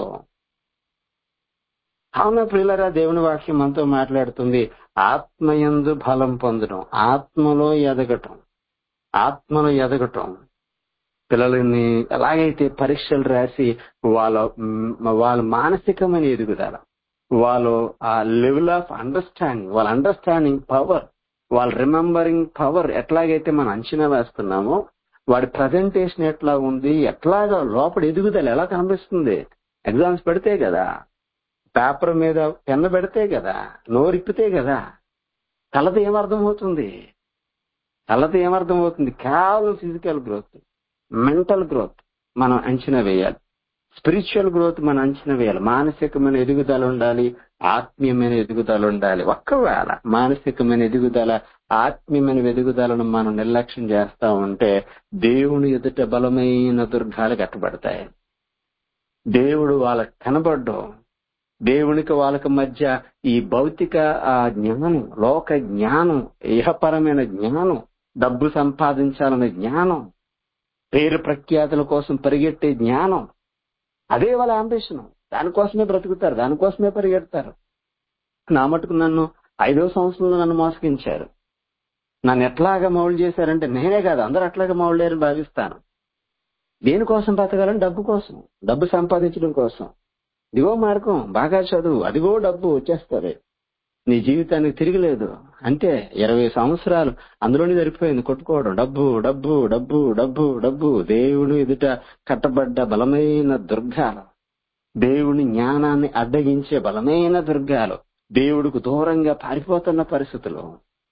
అవునా ప్రియులరా దేవుని వాక్యం మనతో మాట్లాడుతుంది ఆత్మయందు బలం పొందడం ఆత్మలో ఎదగటం ఆత్మలో ఎదగటం పిల్లలని ఎలాగైతే పరీక్షలు రాసి వాళ్ళ మ్, వాళ్ళ మానసికమైన ఎదుగుదల వాళ్ళు ఆ లెవెల్ ఆఫ్ అండర్స్టాండింగ్ వాళ్ళ అండర్స్టాండింగ్ పవర్ వాళ్ళ రిమెంబరింగ్ పవర్ ఎట్లాగైతే మనం అంచనా వేస్తున్నామో వాడి ప్రజెంటేషన్ ఎట్లా ఉంది ఎట్లాగా లోపల ఎదుగుదల ఎలా కనిపిస్తుంది ఎగ్జామ్స్ పెడితే కదా పేపర్ మీద పెన్ను పెడితే కదా నోరిప్పితే కదా కళ్ళతో ఏమర్థమవుతుంది కళ్ళతో ఏమర్థమవుతుంది కేవలం ఫిజికల్ గ్రోత్ మెంటల్ గ్రోత్ మనం అంచనా వేయాలి స్పిరిచువల్ గ్రోత్ మనం అంచనా వేయాలి మానసికమైన ఎదుగుదల ఉండాలి ఆత్మీయమైన ఎదుగుదల ఉండాలి ఒక్కవేళ మానసికమైన ఎదుగుదల ఆత్మీయమైన ఎదుగుదలను మనం నిర్లక్ష్యం చేస్తా ఉంటే దేవుని ఎదుట బలమైన దుర్గాలు కట్టబడతాయి దేవుడు వాళ్ళకి కనబడ్డం దేవునికి వాళ్ళకి మధ్య ఈ భౌతిక ఆ జ్ఞానం లోక జ్ఞానం ఇహపరమైన జ్ఞానం డబ్బు సంపాదించాలనే జ్ఞానం పేరు ప్రఖ్యాతుల కోసం పరిగెట్టే జ్ఞానం అదే వాళ్ళ అంబిషన్ దానికోసమే బ్రతుకుతారు దానికోసమే పరిగెడతారు నా మటుకు నన్ను ఐదో సంవత్సరంలో నన్ను మోసగించారు నన్ను ఎట్లాగా మౌలు చేశారంటే నేనే కాదు అందరూ అట్లాగా మౌలేరని భావిస్తాను దేనికోసం బతకాలని డబ్బు కోసం డబ్బు సంపాదించడం కోసం ఇదిగో మార్గం బాగా చదువు అదిగో డబ్బు వచ్చేస్తుంది నీ జీవితానికి తిరిగిలేదు అంటే ఇరవై సంవత్సరాలు అందులోనే సరిపోయింది కొట్టుకోవడం డబ్బు డబ్బు డబ్బు డబ్బు డబ్బు దేవుని ఎదుట కట్టబడ్డ బలమైన దుర్గాలు దేవుని జ్ఞానాన్ని అడ్డగించే బలమైన దుర్గాలు దేవుడికి దూరంగా పారిపోతున్న పరిస్థితులు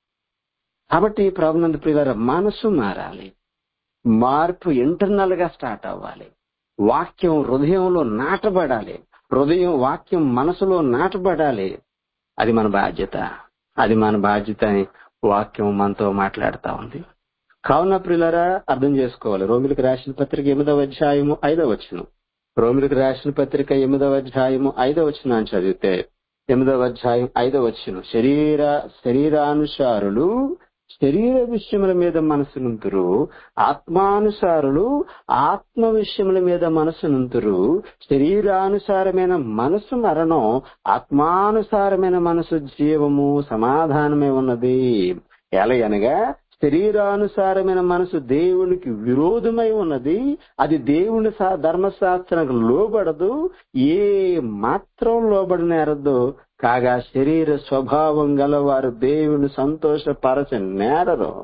కాబట్టి ప్రభునంద ప్రియుల మనసు మారాలి మార్పు ఇంటర్నల్ గా స్టార్ట్ అవ్వాలి వాక్యం హృదయంలో నాటబడాలి హృదయం వాక్యం మనసులో నాటబడాలి అది మన బాధ్యత అది మన బాధ్యత అని వాక్యం మనతో మాట్లాడుతా ఉంది కావున ప్రియులరా అర్థం చేసుకోవాలి రోమిలకు రాసిన పత్రిక ఎనిమిదవ అధ్యాయము ఐదవ వచనం రోమిలకు రాసిన పత్రిక ఎనిమిదవ అధ్యాయము ఐదవ వచనం చదివితే ఎనిమిదవ అధ్యాయం ఐదవ వచనం శరీర శరీరానుసారులు శరీర విషయముల మీద మనసు నుంతురు ఆత్మానుసారులు ఆత్మ విషయముల మీద మనసు నుంతురు శరీరానుసారమైన మనసు మరణం ఆత్మానుసారమైన మనసు జీవము సమాధానమే ఉన్నది ఎలా అనగా శరీరానుసారమైన మనసు దేవునికి విరోధమై ఉన్నది అది దేవుని సా- ధర్మశాస్త్రానికి లోబడదు ఏ మాత్రం లోబడినేరదు కాగా శరీర స్వభావం గలవారు దేవుని సంతోషపరచ నేరరు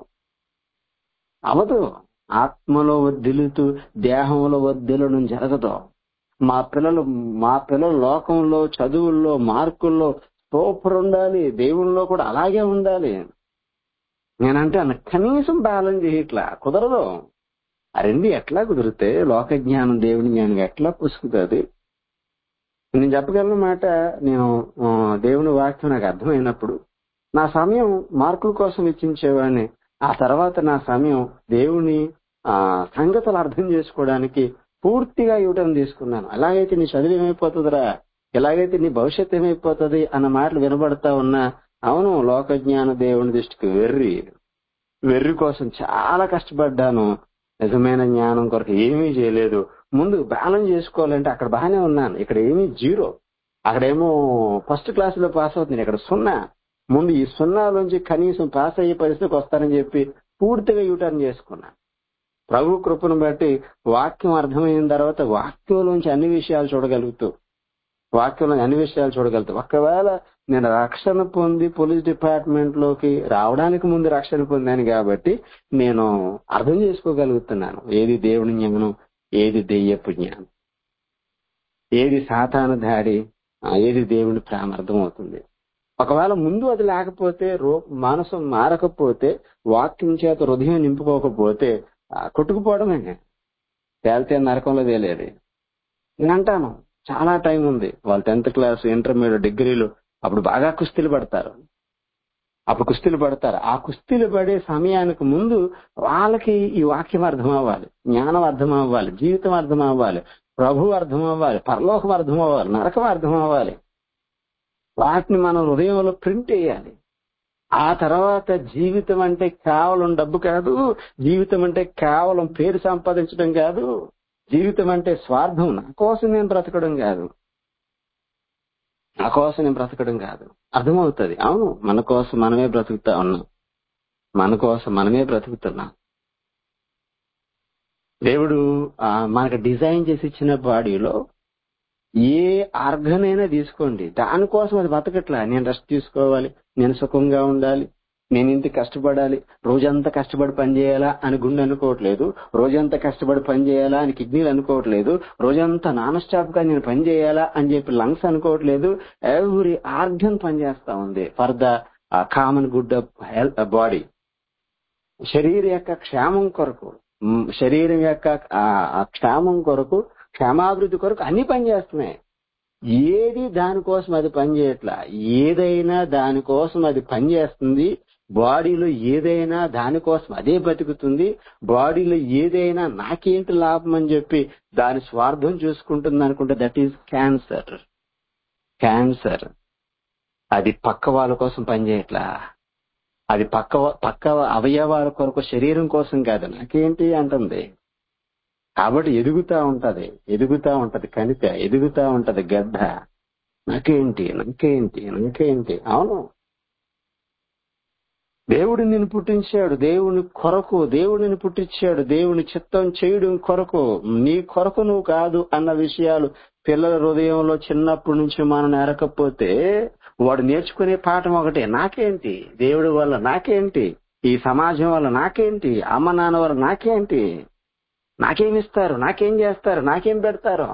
అవదు ఆత్మలో వద్దిలుతూ దేహంలో వద్దిలడం జరగదు మా పిల్లలు మా పిల్లలు లోకంలో చదువుల్లో మార్కుల్లో సూపర్ ఉండాలి దేవుళ్ళలో కూడా అలాగే ఉండాలి నేనంటే అన్న కనీసం బ్యాలెన్స్ చేయట్లా కుదరదు ఆ రెండు ఎట్లా కుదిరితే లోక జ్ఞానం దేవుని జ్ఞానం ఎట్లా పుసుకుతుంది నేను చెప్పగలను మాట నేను ఆ, దేవుని వాక్యం నాకు అర్థమైనప్పుడు నా సమయం మార్కుల కోసం వెచ్చించేవాడిని ఆ తర్వాత నా సమయం దేవుని ఆ సంగతులు అర్థం చేసుకోవడానికి పూర్తిగా ఇవ్వటం తీసుకున్నాను అలాగైతే నీ చదువు ఏమైపోతుందిరా ఎలాగైతే నీ భవిష్యత్తు ఏమైపోతుంది అన్న మాటలు వినబడతా ఉన్నా అవును లోక జ్ఞాన దేవుని దృష్టికి వెర్రి వెర్రి కోసం చాలా కష్టపడ్డాను నిజమైన జ్ఞానం కొరకు ఏమీ చేయలేదు ముందు బ్యాలెన్స్ చేసుకోవాలంటే అక్కడ బాగానే ఉన్నాను ఇక్కడ ఏమీ జీరో అక్కడేమో ఫస్ట్ క్లాస్ లో పాస్ అవుతుంది ఇక్కడ సున్నా ముందు ఈ సున్నాలోంచి కనీసం పాస్ అయ్యే పరిస్థితికి వస్తానని చెప్పి పూర్తిగా యూటర్న్ చేసుకున్నా ప్రభు కృపను బట్టి వాక్యం అర్థమైన తర్వాత వాక్యంలోంచి అన్ని విషయాలు చూడగలుగుతూ వాక్యంలో అన్ని విషయాలు చూడగలుగుతాం ఒకవేళ నేను రక్షణ పొంది పోలీస్ డిపార్ట్మెంట్ లోకి రావడానికి ముందు రక్షణ పొందాను కాబట్టి నేను అర్థం చేసుకోగలుగుతున్నాను ఏది దేవుని జ్ఞానం ఏది దెయ్యపు జ్ఞానం ఏది సాతాన దాడి ఆ, ఏది దేవుని ప్రేమ అర్థమవుతుంది ఒకవేళ ముందు అది లేకపోతే రో మనసు మారకపోతే వాక్యం చేత హృదయం నింపుకోకపోతే ఆ, కొట్టుకుపోవడమే తేలితే నరకంలో తేలేది నేను అంటాను చాలా టైం ఉంది వాళ్ళు టెన్త్ క్లాస్ ఇంటర్మీడియట్ డిగ్రీలు అప్పుడు బాగా కుస్తీలు పడతారు అప్పుడు కుస్తీలు పడతారు ఆ కుస్తీలు పడే సమయానికి ముందు వాళ్ళకి ఈ వాక్యం అర్థం అవ్వాలి జ్ఞానం అర్థం అవ్వాలి జీవితం అర్థం అవ్వాలి ప్రభు అర్థం అవ్వాలి పరలోకం అర్థం అవ్వాలి నరకం అర్థం అవ్వాలి వాటిని మనం హృదయంలో ప్రింట్ వేయాలి ఆ తర్వాత జీవితం అంటే కేవలం డబ్బు కాదు జీవితం అంటే కేవలం పేరు సంపాదించడం కాదు జీవితం అంటే స్వార్థం నా కోసం నేను బ్రతకడం కాదు నా కోసం నేను బ్రతకడం కాదు అర్థమవుతుంది అవును మన కోసం మనమే బ్రతుకుతా ఉన్నాం మన కోసం మనమే బ్రతుకుతున్నాం దేవుడు ఆ, మనకు డిజైన్ చేసి ఇచ్చిన బాడీలో ఏ ఆర్గన్ అయినా తీసుకోండి దానికోసం అది బతకట్లా నేను రెస్ట్ తీసుకోవాలి నేను సుఖంగా ఉండాలి నేను ఇంత కష్టపడాలి రోజంతా కష్టపడి పని చేయాలా అని గుండె అనుకోవట్లేదు రోజంతా కష్టపడి పని చేయాలా అని కిడ్నీలు అనుకోవట్లేదు రోజంతా నాన్ స్టాప్ గా నేను పని చేయాలా అని చెప్పి లంగ్స్ అనుకోవట్లేదు ఎవ్రీ ఆర్గన్ పనిచేస్తా ఉంది for the common good health body శరీరం యొక్క క్షేమం కొరకు మ్, శరీరం యొక్క ఆ, ఆ క్షేమం కొరకు క్షేమాభివృద్ధి కొరకు అన్ని పనిచేస్తున్నాయి ఏది దానికోసం అది పనిచేయట్లా ఏదైనా దానికోసం అది పనిచేస్తుంది బాడీలో ఏదైనా దానికోసం అదే బతుకుతుంది బాడీలో ఏదైనా నాకేంటి లాభం అని చెప్పి దాని స్వార్థం చూసుకుంటుంది అనుకుంటే దట్ ఈస్ క్యాన్సర్ క్యాన్సర్ అది పక్క వాళ్ళ కోసం పనిచేయట్లా అది పక్క పక్క అవయవాల కొరకు శరీరం కోసం కాదు నాకేంటి అంటుంది కాబట్టి ఎదుగుతా ఉంటది ఎదుగుతా ఉంటది కణిక ఎదుగుతా ఉంటది గడ్డ నాకేంటి నాకేంటి నాకేంటి అవును దేవుడు నిన్ను పుట్టించాడు దేవుని కొరకు దేవుడిని పుట్టించాడు దేవుని చిత్తం చేయడం కొరకు నీ కొరకు నువ్వు కాదు అన్న విషయాలు పిల్లల హృదయంలో చిన్నప్పటి నుంచి మనం ఎరకపోతే వాడు నేర్చుకునే పాఠం ఒకటే నాకేంటి దేవుడి వల్ల నాకేంటి ఈ సమాజం వల్ల నాకేంటి అమ్మ నాన్న వల్ల నాకేంటి నాకేమిస్తారు నాకేం చేస్తారు నాకేం పెడతారు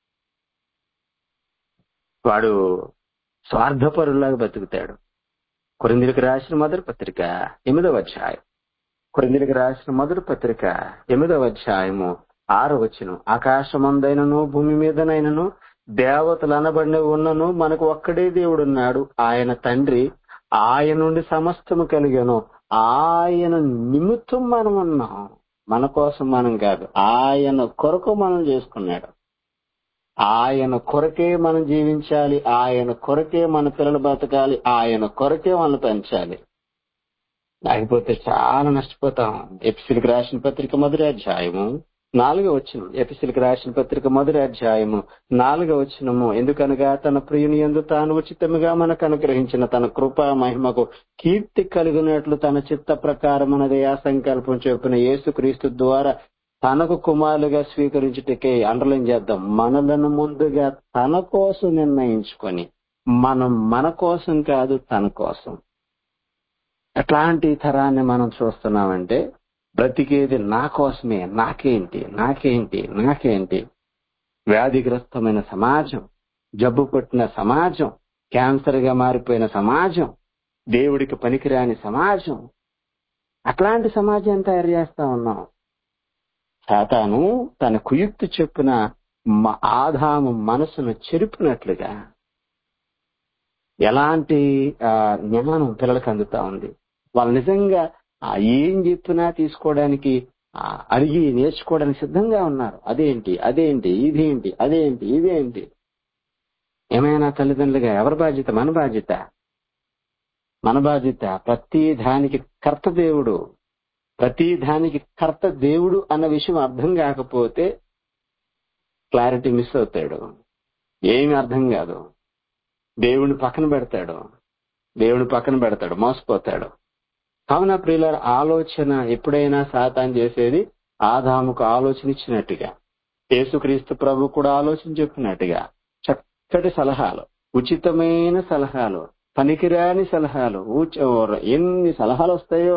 వాడు స్వార్థపరులాగా బతుకుతాడు కొరిందిరికి రాసిన మొదటి పత్రిక ఎనిమిదవ అధ్యాయం కొరిందిరికి రాసిన మొదటి పత్రిక ఎనిమిదవ అధ్యాయము ఆరో వచ్చును ఆకాశమందైనను భూమి మీదనైనను దేవతలు అనబడిన ఉన్నను మనకు ఒక్కడే దేవుడున్నాడు ఆయన తండ్రి ఆయన నుండి సమస్తము కలిగాను ఆయన నిమిత్తం మనం ఉన్నాం మన కోసం మనం కాదు ఆయన కొరకు మనం చేసుకున్నాడు ఆయన కొరకే మనం జీవించాలి ఆయన కొరకే మన పిల్లలు బతకాలి ఆయన కొరకే మనం పెంచాలి లేకపోతే చాలా నష్టపోతాం ఎపిసిల్కి రాసిన పత్రిక మొదటి అధ్యాయము నాలుగో వచ్చిన ఎపిసిల్కి రాసిన పత్రిక మొదటి అధ్యాయము నాలుగో వచ్చినము ఎందుకనగా తన ప్రియుని ఎందు తాను ఉచితముగా మనకు అనుగ్రహించిన తన కృపా మహిమకు కీర్తి కలిగినట్లు తన చిత్త ప్రకారమునది ఆ సంకల్పం చెప్పిన యేసుక్రీస్తు ద్వారా తనకు కుమారులుగా స్వీకరించుటకే అండర్లైన్ చేద్దాం మనలను ముందుగా తన కోసం నిర్ణయించుకొని మనం మన కోసం కాదు తన కోసం ఎట్లాంటి తరాన్ని మనం చూస్తున్నామంటే బ్రతికేది నా కోసమే నాకేంటి నాకేంటి నాకేంటి వ్యాధిగ్రస్తమైన సమాజం జబ్బు పట్టిన సమాజం క్యాన్సర్ గా మారిపోయిన సమాజం దేవుడికి పనికిరాని సమాజం అట్లాంటి సమాజం తయారు చేస్తా ఉన్నాం సాతాను తన కుయుక్తి చెప్పున మ- ఆదాము మనసును చెరిపినట్లుగా ఎలాంటి ఆ, జ్ఞానం పిల్లలకు అందుతా ఉంది వాళ్ళు నిజంగా ఆ, ఏం చెప్పినా తీసుకోవడానికి ఆ, అడిగి నేర్చుకోవడానికి సిద్ధంగా ఉన్నారు అదేంటి అదేంటి ఇదేంటి అదేంటి ఇదేంటి ఏమైనా తల్లిదండ్రులుగా ఎవరి బాధ్యత మన బాధ్యత మన బాధ్యత ప్రతి దానికి కర్త దేవుడు ప్రతి దానికి కర్త దేవుడు అన్న విషయం అర్థం కాకపోతే క్లారిటీ మిస్ అవుతాడు ఏమి అర్థం కాదు దేవుని పక్కన పెడతాడు దేవుని పక్కన పెడతాడు మోసపోతాడు కావున ప్రియుల ఆలోచన ఎప్పుడైనా సాతాన్ చేసేది ఆదాముకు ఆలోచన ఇచ్చినట్టుగా యేసుక్రీస్తు ప్రభు కూడా ఆలోచన చెప్పినట్టుగా చక్కటి సలహాలు ఉచితమైన సలహాలు పనికిరాని సలహాలు ఊచ- ఎన్ని సలహాలు వస్తాయో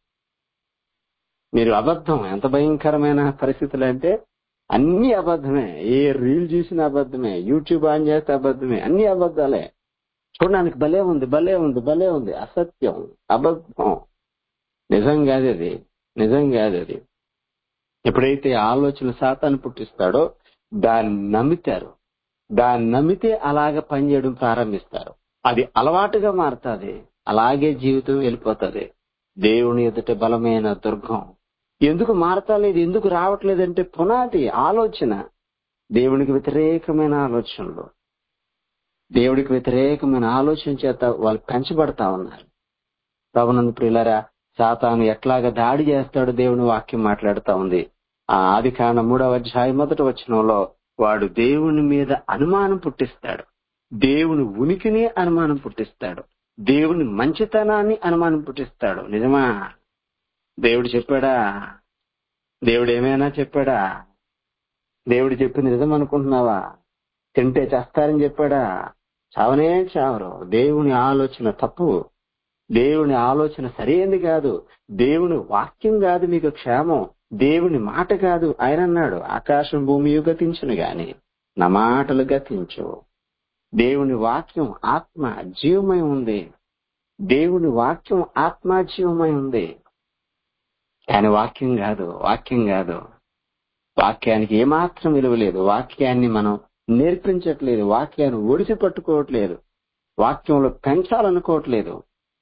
మీరు అబద్ధం ఎంత భయంకరమైన పరిస్థితులు అంటే అన్ని అబద్ధమే ఏ రీల్ చూసిన అబద్ధమే యూట్యూబ్ ఆన్ చేస్తే అబద్ధమే అన్ని అబద్ధాలే చూడడానికి భలే ఉంది భలే ఉంది భలే ఉంది అసత్యం అబద్ధం నిజం కాదు అది నిజం కాదు అది ఎప్పుడైతే ఆలోచన శాతాన్ని పుట్టిస్తాడో దాన్ని నమ్మితారు దాన్ని నమ్మితే అలాగ పనిచేయడం ప్రారంభిస్తారు అది అలవాటుగా మారుతుంది అలాగే జీవితం వెళ్ళిపోతుంది దేవుని ఎదుట బలమైన దుర్గం ఎందుకు మారతాలేదు ఎందుకు రావట్లేదంటే పునాది ఆలోచన దేవునికి వ్యతిరేకమైన ఆలోచనలు దేవుడికి వ్యతిరేకమైన ఆలోచన చేత వాళ్ళు పెంచబడతా ఉన్నారు ప్రభునందు ప్రియులరా సాతాను ఎట్లాగా దాడి చేస్తాడో దేవుని వాక్యం మాట్లాడుతా ఉంది ఆ ఆది కాండ మూడవ అధ్యాయం మొదటి వచనంలో వాడు దేవుని మీద అనుమానం పుట్టిస్తాడు దేవుని ఉనికిని అనుమానం పుట్టిస్తాడు దేవుని మంచితనాన్ని అనుమానం పుట్టిస్తాడు నిజమా దేవుడు చెప్పాడా దేవుడు ఏమైనా చెప్పాడా దేవుడు చెప్పింది నిజం అనుకుంటున్నావా తింటే చేస్తారని చెప్పాడా చావనే చావరు దేవుని ఆలోచన తప్పు దేవుని ఆలోచన సరైనది కాదు దేవుని వాక్యం కాదు మీకు క్షేమం దేవుని మాట కాదు ఆయన అన్నాడు ఆకాశం భూమి గతించును గాని నా మాటలు గతించు దేవుని వాక్యం ఆత్మ జీవమై ఉంది దేవుని వాక్యం ఆత్మ జీవమై ఉంది కానీ వాక్యం కాదు వాక్యం కాదు వాక్యానికి ఏమాత్రం విలువ లేదు వాక్యాన్ని మనం నేర్పించట్లేదు వాక్యాన్ని ఒడిసి పట్టుకోవట్లేదు వాక్యంలో పెంచాలనుకోవట్లేదు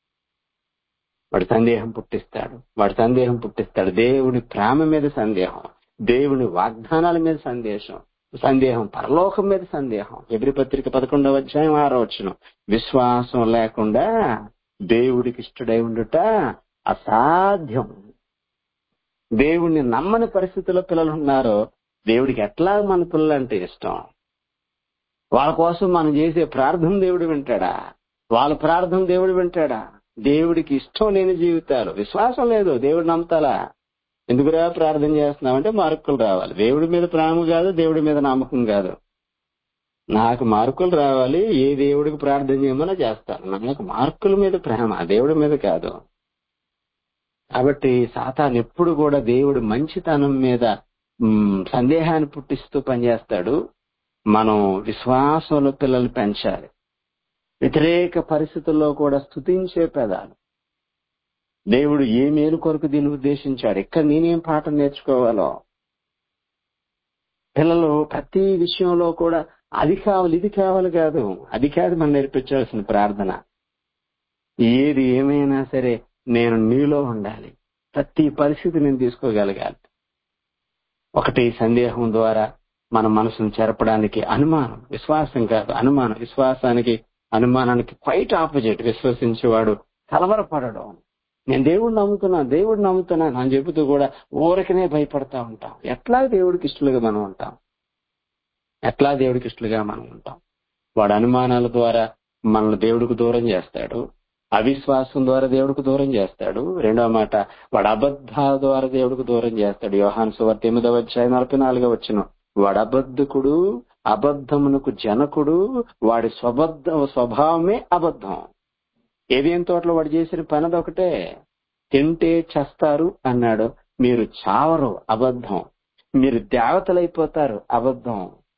వాడు సందేహం పుట్టిస్తాడు వాడు సందేహం పుట్టిస్తాడు దేవుని ప్రేమ మీద సందేహం దేవుని వాగ్దానాల మీద సందేశం సందేహం పరలోకం మీద సందేహం ఎబ్రి పత్రిక పదకొండవ అధ్యాయం ఆరో వచ్చిన విశ్వాసం లేకుండా దేవుడికి ఇష్టడై ఉండుట అసాధ్యం దేవుణ్ణి నమ్మని పరిస్థితుల్లో పిల్లలు ఉన్నారో దేవుడికి ఎట్లా మన పిల్లలు అంటే ఇష్టం వాళ్ళ కోసం మనం చేసే ప్రార్థన దేవుడు వింటాడా వాళ్ళ ప్రార్థన దేవుడు వింటాడా దేవుడికి ఇష్టం లేని జీవితాలు విశ్వాసం లేదు దేవుడు నమ్ముతాలా ఎందుకురా ప్రార్థన చేస్తున్నామంటే మార్కులు రావాలి దేవుడి మీద ప్రేమ కాదు దేవుడి మీద నమ్మకం కాదు నాకు మార్కులు రావాలి ఏ దేవుడికి ప్రార్థన చేయమన్నా చేస్తాను నాకు మార్కుల మీద ప్రేమ దేవుడి మీద కాదు కాబట్టి సాతాన్ ఎప్పుడు కూడా దేవుడు మంచితనం మీద మ్, సందేహాన్ని పుట్టిస్తూ పనిచేస్తాడు మనం విశ్వాసంలో పిల్లలు పెంచాలి వ్యతిరేక పరిస్థితుల్లో కూడా స్తుతించే పెదాలు దేవుడు ఏ మేలు కొరకు దీన్ని ఉద్దేశించాడు ఇక్కడ నేనేం పాఠం నేర్చుకోవాలో పిల్లలు ప్రతి విషయంలో కూడా అది కావాలి ఇది కావాలి కాదు అది కాదు మనం నేర్పించాల్సిన ప్రార్థన ఏది ఏమైనా సరే నేను నీలో ఉండాలి ప్రతి పరిస్థితి నేను తీసుకోగలగాలి ఒకటి సందేహం ద్వారా మన మనసును చెరపడానికి అనుమానం విశ్వాసం కాదు అనుమానం విశ్వాసానికి అనుమానానికి క్వైట్ ఆపోజిట్ విశ్వసించేవాడు కలవరపడడం నేను దేవుడు నమ్ముతున్నా దేవుడు నమ్ముతున్నాను అని చెబుతూ కూడా ఊరకనే భయపడతా ఉంటాం ఎట్లా దేవుడికి ఇష్టలుగా మనం ఉంటాం ఎట్లా దేవుడికి ఇష్టలుగా మనం ఉంటాం వాడు అనుమానాల ద్వారా మనల్ని దేవుడికి దూరం చేస్తాడు అవిశ్వాసం ద్వారా దేవుడికి దూరం చేస్తాడు రెండవ మాట వాడు అబద్ధాల ద్వారా దేవుడికి దూరం చేస్తాడు యోహాను సువార్త ఎనిమిదవ అధ్యాయం నలభై నాలుగవ వచ్చిన వాడు అబద్ధకుడు అబద్ధమునకు జనకుడు వాడి స్వబద్ధ స్వభావమే అబద్ధం ఏదేం తోటలో వాడు చేసిన పని అదొకటే తింటే చేస్తారు అన్నాడు మీరు చావరు అబద్ధం మీరు దేవతలైపోతారు అబద్ధం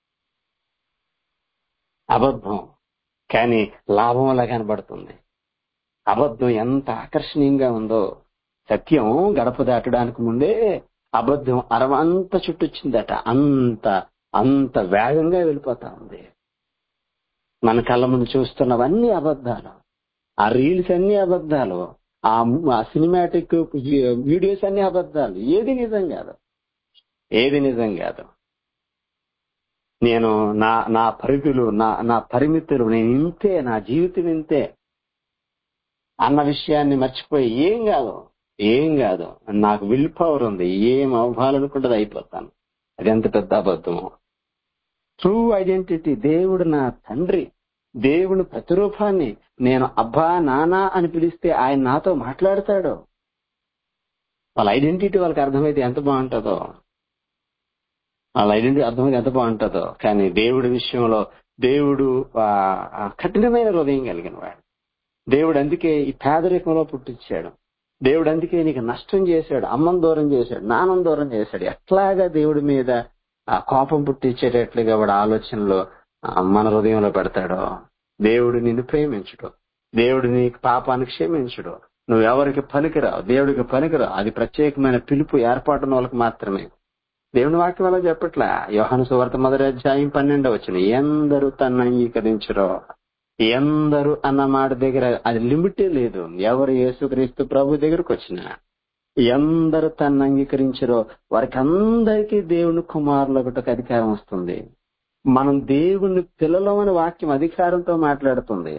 అబద్ధం కానీ లాభం అలా కనబడుతుంది అబద్ధం ఎంత ఆకర్షణీయంగా ఉందో సత్యం గడప దాటడానికి ముందే అబద్ధం అరవంత చుట్టొచ్చిందట అంత అంత వేగంగా వెళ్ళిపోతా ఉంది మన కళ్ళ ముందు చూస్తున్నవన్నీ అబద్ధాలు ఆ రీల్స్ అన్ని అబద్ధాలు ఆ ఆ సినిమాటిక్ వీడియోస్ అన్ని అబద్ధాలు ఏది నిజం కాదు ఏది నిజం కాదు నేను నా నా పరిధులు నా నా పరిమితులు నేను ఇంతే నా జీవితం ఇంతే అన్న విషయాన్ని మర్చిపోయి ఏం కాదు ఏం కాదు నాకు విల్ పవర్ ఉంది ఏం అవ్వాలనుకుంటుంది అయిపోతాను అది ఎంత పెద్ద అబద్ధము ట్రూ ఐడెంటిటీ దేవుడు నా తండ్రి దేవుని ప్రతిరూపాన్ని నేను అబ్బా నానా అని పిలిస్తే ఆయన నాతో మాట్లాడతాడు వాళ్ళ ఐడెంటిటీ వాళ్ళకి అర్థమైతే ఎంత బాగుంటుందో వాళ్ళ ఐడెంటిటీ అర్థమైతే ఎంత బాగుంటుందో కానీ దేవుడి విషయంలో దేవుడు ఆ, ఆ కఠినమైన హృదయం కలిగిన వాడు దేవుడు అందుకే ఈ పేదరికంలో పుట్టించాడు దేవుడు అందుకే నీకు నష్టం చేశాడు అమ్మం దూరం చేశాడు నాన్నం దూరం చేశాడు ఎట్లాగా దేవుడి మీద ఆ కోపం పుట్టించేటట్లుగా వాడు ఆలోచనలో ఆ, మన హృదయంలో పెడతాడో దేవుడు నిన్ను ప్రేమించడు దేవుడు నీకు పాపాన్ని క్షమించడు నువ్వెవరికి పనికిరావు దేవుడికి పనికిరావు అది ప్రత్యేకమైన పిలుపు ఏర్పాటున వాళ్ళకి మాత్రమే దేవుని వాక్యం అలా చెప్పట్లా యోహాను సువార్త మొదటి అధ్యాయం పన్నెండో వచ్చిన ఎందరూ తన్ను అంగీకరించరో ఎందరు అన్న మాట దగ్గర అది లిమిటే లేదు ఎవరు యేసుక్రీస్తు ప్రభు దగ్గరకు వచ్చినా ఎందరు తన్ను అంగీకరించరో వారికి అందరికీ దేవుని కుమారులకు అధికారం వస్తుంది మనం దేవుని పిల్లలమని వాక్యం అధికారంతో మాట్లాడుతుంది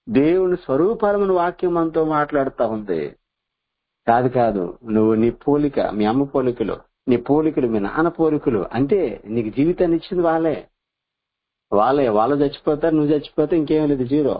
దేవుని స్వరూపాలమైన వాక్యం మనతో మాట్లాడుతా ఉంది కాదు కాదు నువ్వు నీ పోలిక మీ అమ్మ పోలికలు నీ పోలికలు మీ నాన్న పోలికలు అంటే నీకు జీవితాన్ని ఇచ్చింది వాళ్ళే వాళ్ళే వాళ్ళు చచ్చిపోతారు నువ్వు చచ్చిపోతే ఇంకేం లేదు జీరో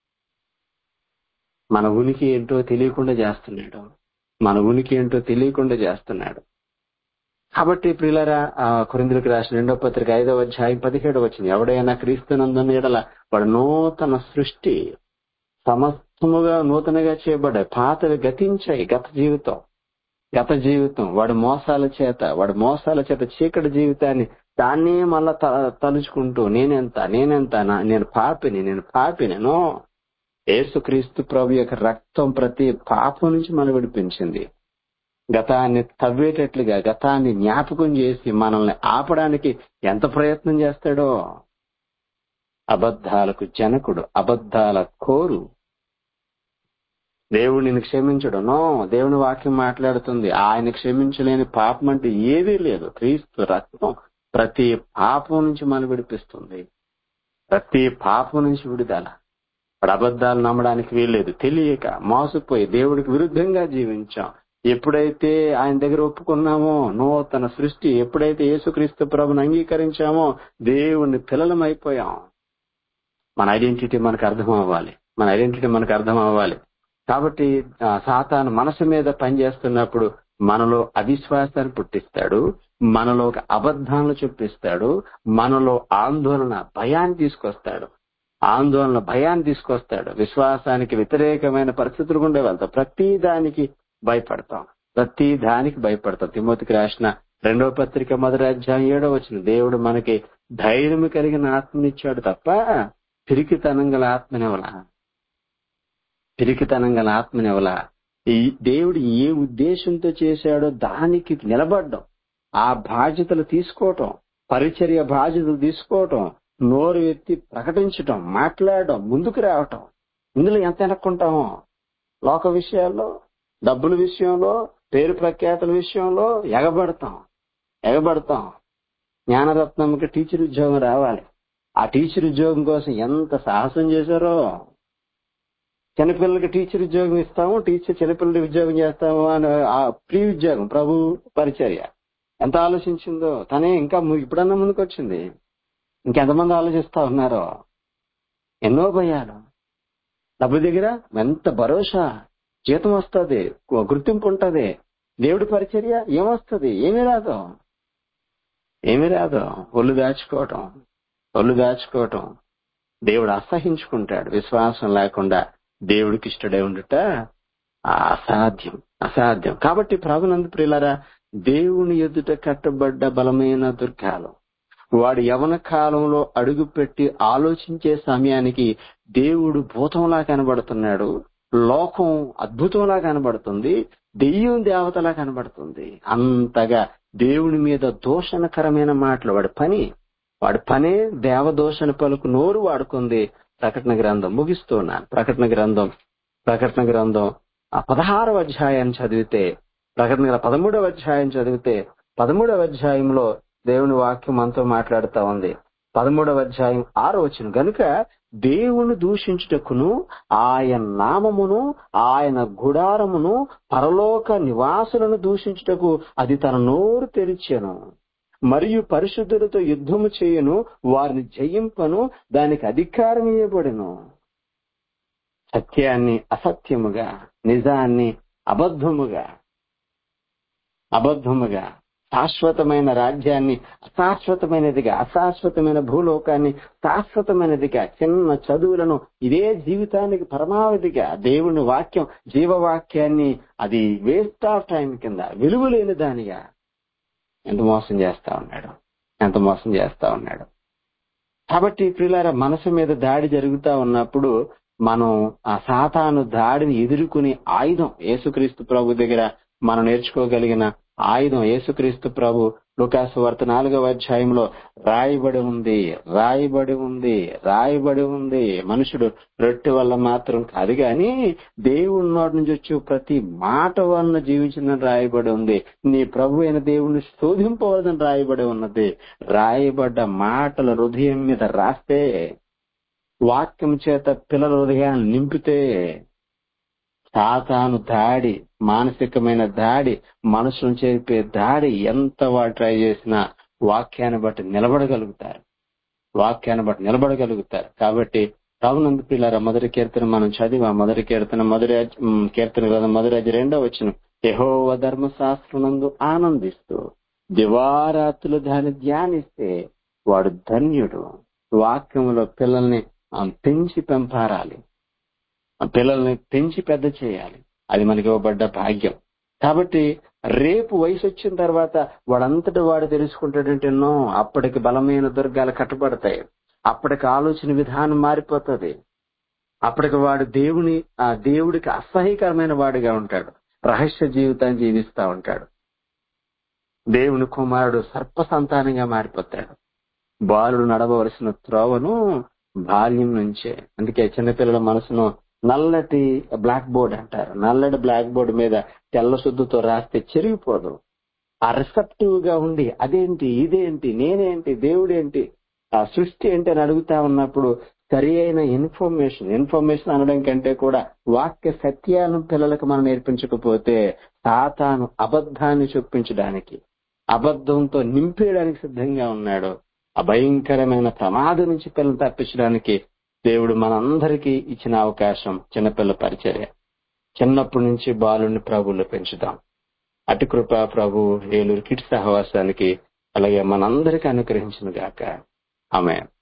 మన ఉనికి ఏంటో తెలియకుండా చేస్తున్నాడు మన ఉనికి ఏంటో తెలియకుండా చేస్తున్నాడు కాబట్టి ప్రియులరా ఆ కొరిందులకు రాసిన రెండో పత్రిక ఐదవ అధ్యాయం పదిహేడు వచ్చింది ఎవడైనా క్రీస్తునందున ఎడల వాడు నూతన సృష్టి సమస్తముగా నూతనగా చేయబడ్డాయి పాతవి గతించాయి గత జీవితం గత జీవితం వాడి మోసాల చేత వాడి మోసాల చేత చీకటి జీవితాన్ని దాన్నే మళ్ళా త- తలుచుకుంటూ నేనెంత నేనెంత నా- నేను పాపిని నేను పాపిని నో యేసుక్రీస్తు ప్రభు యొక్క రక్తం ప్రతి పాపం నుంచి మనం విడిపించింది గతాన్ని తవ్వేటట్లుగా గతాన్ని జ్ఞాపకం చేసి మనల్ని ఆపడానికి ఎంత ప్రయత్నం చేస్తాడో అబద్ధాలకు జనకుడు అబద్ధాల కోరు దేవుడిని క్షమించడు నో దేవుని వాక్యం మాట్లాడుతుంది ఆయన క్షమించలేని పాపం అంటే ఏదీ లేదు క్రీస్తు రక్తం ప్రతి పాపం నుంచి మనం విడిపిస్తుంది ప్రతి పాపం నుంచి విడుదల వాడు అబద్ధాలు నమ్మడానికి వీల్లేదు తెలియక మోసపోయి దేవుడికి విరుద్ధంగా జీవించాం ఎప్పుడైతే ఆయన దగ్గర ఒప్పుకున్నామో నూతన సృష్టి ఎప్పుడైతే యేసుక్రీస్తు ప్రభుని అంగీకరించామో దేవుని పిల్లలం అయిపోయాం మన ఐడెంటిటీ మనకు అర్థం అవ్వాలి మన ఐడెంటిటీ మనకు అర్థం అవ్వాలి కాబట్టి ఆ, సాతాను మనసు మీద పనిచేస్తున్నప్పుడు మనలో అవిశ్వాసాన్ని పుట్టిస్తాడు మనలో ఒక అబద్ధాలను చూపిస్తాడు మనలో ఆందోళన భయాన్ని తీసుకొస్తాడు ఆందోళన భయాన్ని తీసుకొస్తాడు విశ్వాసానికి వ్యతిరేకమైన పరిస్థితులు గుండా వెళ్తాం ప్రతి దానికి భయపడతాం ప్రతి దానికి భయపడతాం తిమోతికి రాసిన రెండవ పత్రిక మొదటి అధ్యాయం ఏడో వచ్చిన దేవుడు మనకి ధైర్యం కలిగిన ఆత్మనిచ్చాడు తప్ప పిరికితనం గల ఆత్మనివ్వలా పిరికితనం గల ఆత్మనివ్వలా ఈ దేవుడు ఏ ఉద్దేశంతో చేశాడో దానికి నిలబడ్డం ఆ బాధ్యతలు తీసుకోవటం పరిచర్య బాధ్యతలు తీసుకోవటం నోరు ఎత్తి ప్రకటించటం మాట్లాడటం ముందుకు రావటం ఇందులో ఎంత వెనక్కుంటామో లోక విషయాల్లో డబ్బుల విషయంలో పేరు ప్రఖ్యాతుల విషయంలో ఎగబడతాం ఎగబడతాం జ్ఞానరత్నంకి టీచర్ ఉద్యోగం రావాలి ఆ టీచర్ ఉద్యోగం కోసం ఎంత సాహసం చేశారో చిన్నపిల్లలకి టీచర్ ఉద్యోగం ఇస్తాము టీచర్ చిన్నపిల్లలకి ఉద్యోగం చేస్తాము అని ఆ ప్రీ ఉద్యోగం ప్రభు పరిచర్య ఎంత ఆలోచించిందో తనే ఇంకా ము- ఇప్పుడన్నా ముందుకు వచ్చింది ఇంకెంతమంది ఆలోచిస్తా ఉన్నారో ఎన్నో భయాలు డబ్బు దగ్గర ఎంత భరోసా జీతం వస్తుంది గుర్తింపు ఉంటది దేవుడి పరిచర్య ఏమొస్తుంది ఏమీ రాదు ఏమీ రాదు ఒళ్ళు దాచుకోవటం ఒళ్ళు దాచుకోవటం దేవుడు అసహించుకుంటాడు విశ్వాసం లేకుండా దేవుడికి ఇష్టడై ఉండుట అసాధ్యం అసాధ్యం కాబట్టి ప్రభునందు ప్రియులరా దేవుని ఎదుట కట్టబడ్డ బలమైన దుర్గాలు వాడు యవన కాలంలో అడుగుపెట్టి ఆలోచించే సమయానికి దేవుడు భూతంలా కనబడుతున్నాడు లోకం అద్భుతంలా కనబడుతుంది దెయ్యం దేవతలా కనబడుతుంది అంతగా దేవుని మీద దోషణకరమైన మాటలు వాడి పని వాడి పనే దేవదోషణ పలుకు నోరు వాడుకుంది ప్రకటన గ్రంథం ముగిస్తున్నాను ప్రకటన గ్రంథం ప్రకటన గ్రంథం ఆ పదహారవ అధ్యాయాన్ని చదివితే ప్రకటన గ్రంథం పదమూడవ అధ్యాయం చదివితే పదమూడవ అధ్యాయంలో దేవుని వాక్యం మనతో మాట్లాడుతా ఉంది పదమూడవ అధ్యాయం ఆరో వచ్చిన గనుక దేవుని దూషించుటకును ఆయన నామమును ఆయన గుడారమును పరలోక నివాసులను దూషించుటకు అది తన నోరు తెరిచెను మరియు పరిశుద్ధులతో యుద్ధము చేయను వారిని జయింపను దానికి అధికారం ఇవ్వబడును సత్యాన్ని అసత్యముగా నిజాన్ని అబద్ధముగా అబద్ధముగా శాశ్వతమైన రాజ్యాన్ని అశాశ్వతమైనదిగా అశాశ్వతమైన భూలోకాన్ని శాశ్వతమైనదిగా చిన్న చదువులను ఇదే జీవితానికి పరమావధిగా దేవుని వాక్యం జీవవాక్యాన్ని అది వేస్ట్ ఆఫ్ టైం కింద విలువ లేని దానిగా ఎంత మోసం చేస్తా ఉన్నాడు ఎంత మోసం చేస్తా ఉన్నాడు కాబట్టి ప్రియులార మనసు మీద దాడి జరుగుతా ఉన్నప్పుడు మనం ఆ సాతాను దాడిని ఎదుర్కొనే ఆయుధం యేసుక్రీస్తు ప్రభు దగ్గర మనం నేర్చుకోగలిగిన ఆయుధం యేసుక్రీస్తు ప్రభు లుకాసు వార్త నాలుగవ అధ్యాయంలో రాయబడి ఉంది రాయబడి ఉంది రాయబడి ఉంది మనుషుడు రొట్టె వల్ల మాత్రం కాదు గాని దేవుడి నోటి నుంచి వచ్చే ప్రతి మాట వలన జీవించిన రాయబడి ఉంది నీ ప్రభు అయిన దేవుణ్ణి శోధింపవలదని రాయబడి ఉన్నది రాయబడ్డ మాటల హృదయం మీద రాస్తే వాక్యం చేత పిల్లల హృదయాన్ని నింపితే సాతాను దాడి మానసికమైన దాడి మనసును చేపే దాడి ఎంత వాడు ట్రై చేసినా వాక్యాన్ని బట్టి నిలబడగలుగుతారు వాక్యాన్ని బట్టి నిలబడగలుగుతారు కాబట్టి రావునందు పిల్లల మొదటి కీర్తన మనం చదివి ఆ మొదటి కీర్తన మొదటి అధ్య- ఉమ్, కీర్తన గ్రంథం మొదటి అధ్యాయం రెండో వచ్చిన యహోవ ధర్మశాస్త్రనందు ఆనందిస్తూ దివారాత్రులు దాన్ని ధ్యానిస్తే వాడు ధన్యుడు వాక్యంలో పిల్లల్ని ఆ, పెంచి పెంపారాలి ఆ పిల్లల్ని పెంచి పెద్ద చేయాలి అది మనకి ఇవ్వబడ్డ భాగ్యం కాబట్టి రేపు వయసు వచ్చిన తర్వాత వాడంతటి వాడు తెలుసుకుంటాడంటే నో అప్పటికి బలమైన దుర్గాలు కట్టబడతాయి అప్పటికి ఆలోచన విధానం మారిపోతుంది అప్పటికి వాడు దేవుని ఆ దేవుడికి అసహ్యకరమైన వాడిగా ఉంటాడు రహస్య జీవితాన్ని జీవిస్తా ఉంటాడు దేవుని కుమారుడు సర్ప సంతానంగా మారిపోతాడు బాలుడు నడవవలసిన త్రోవను బాల్యం నుంచే అందుకే చిన్నపిల్లల మనసును నల్లటి బ్లాక్ బోర్డ్ అంటారు నల్లటి బ్లాక్ బోర్డ్ మీద తెల్ల శుద్ధితో రాస్తే చెరిగిపోదు ఆ రిసెప్టివ్ గా ఉండి అదేంటి ఇదేంటి నేనేంటి దేవుడేంటి ఆ సృష్టి ఏంటి అని అడుగుతా ఉన్నప్పుడు సరి అయిన ఇన్ఫర్మేషన్ ఇన్ఫర్మేషన్ అనడం కంటే కూడా వాక్య సత్యాలను పిల్లలకు మనం నేర్పించకపోతే సాతాను అబద్ధాన్ని చొప్పించడానికి అబద్ధంతో నింపేయడానికి సిద్ధంగా ఉన్నాడు ఆ భయంకరమైన ప్రమాదం నుంచి పిల్లలు తప్పించడానికి దేవుడు మనందరికీ ఇచ్చిన అవకాశం చిన్నపిల్ల పరిచర్య చిన్నప్పటి నుంచి బాలుని ప్రభువులు పెంచుదాం అటు కృప ప్రభు ఏలూరు కిడ్స్ సహవాసానికి అలాగే మనందరికీ అనుగ్రహించిన గాక ఆమె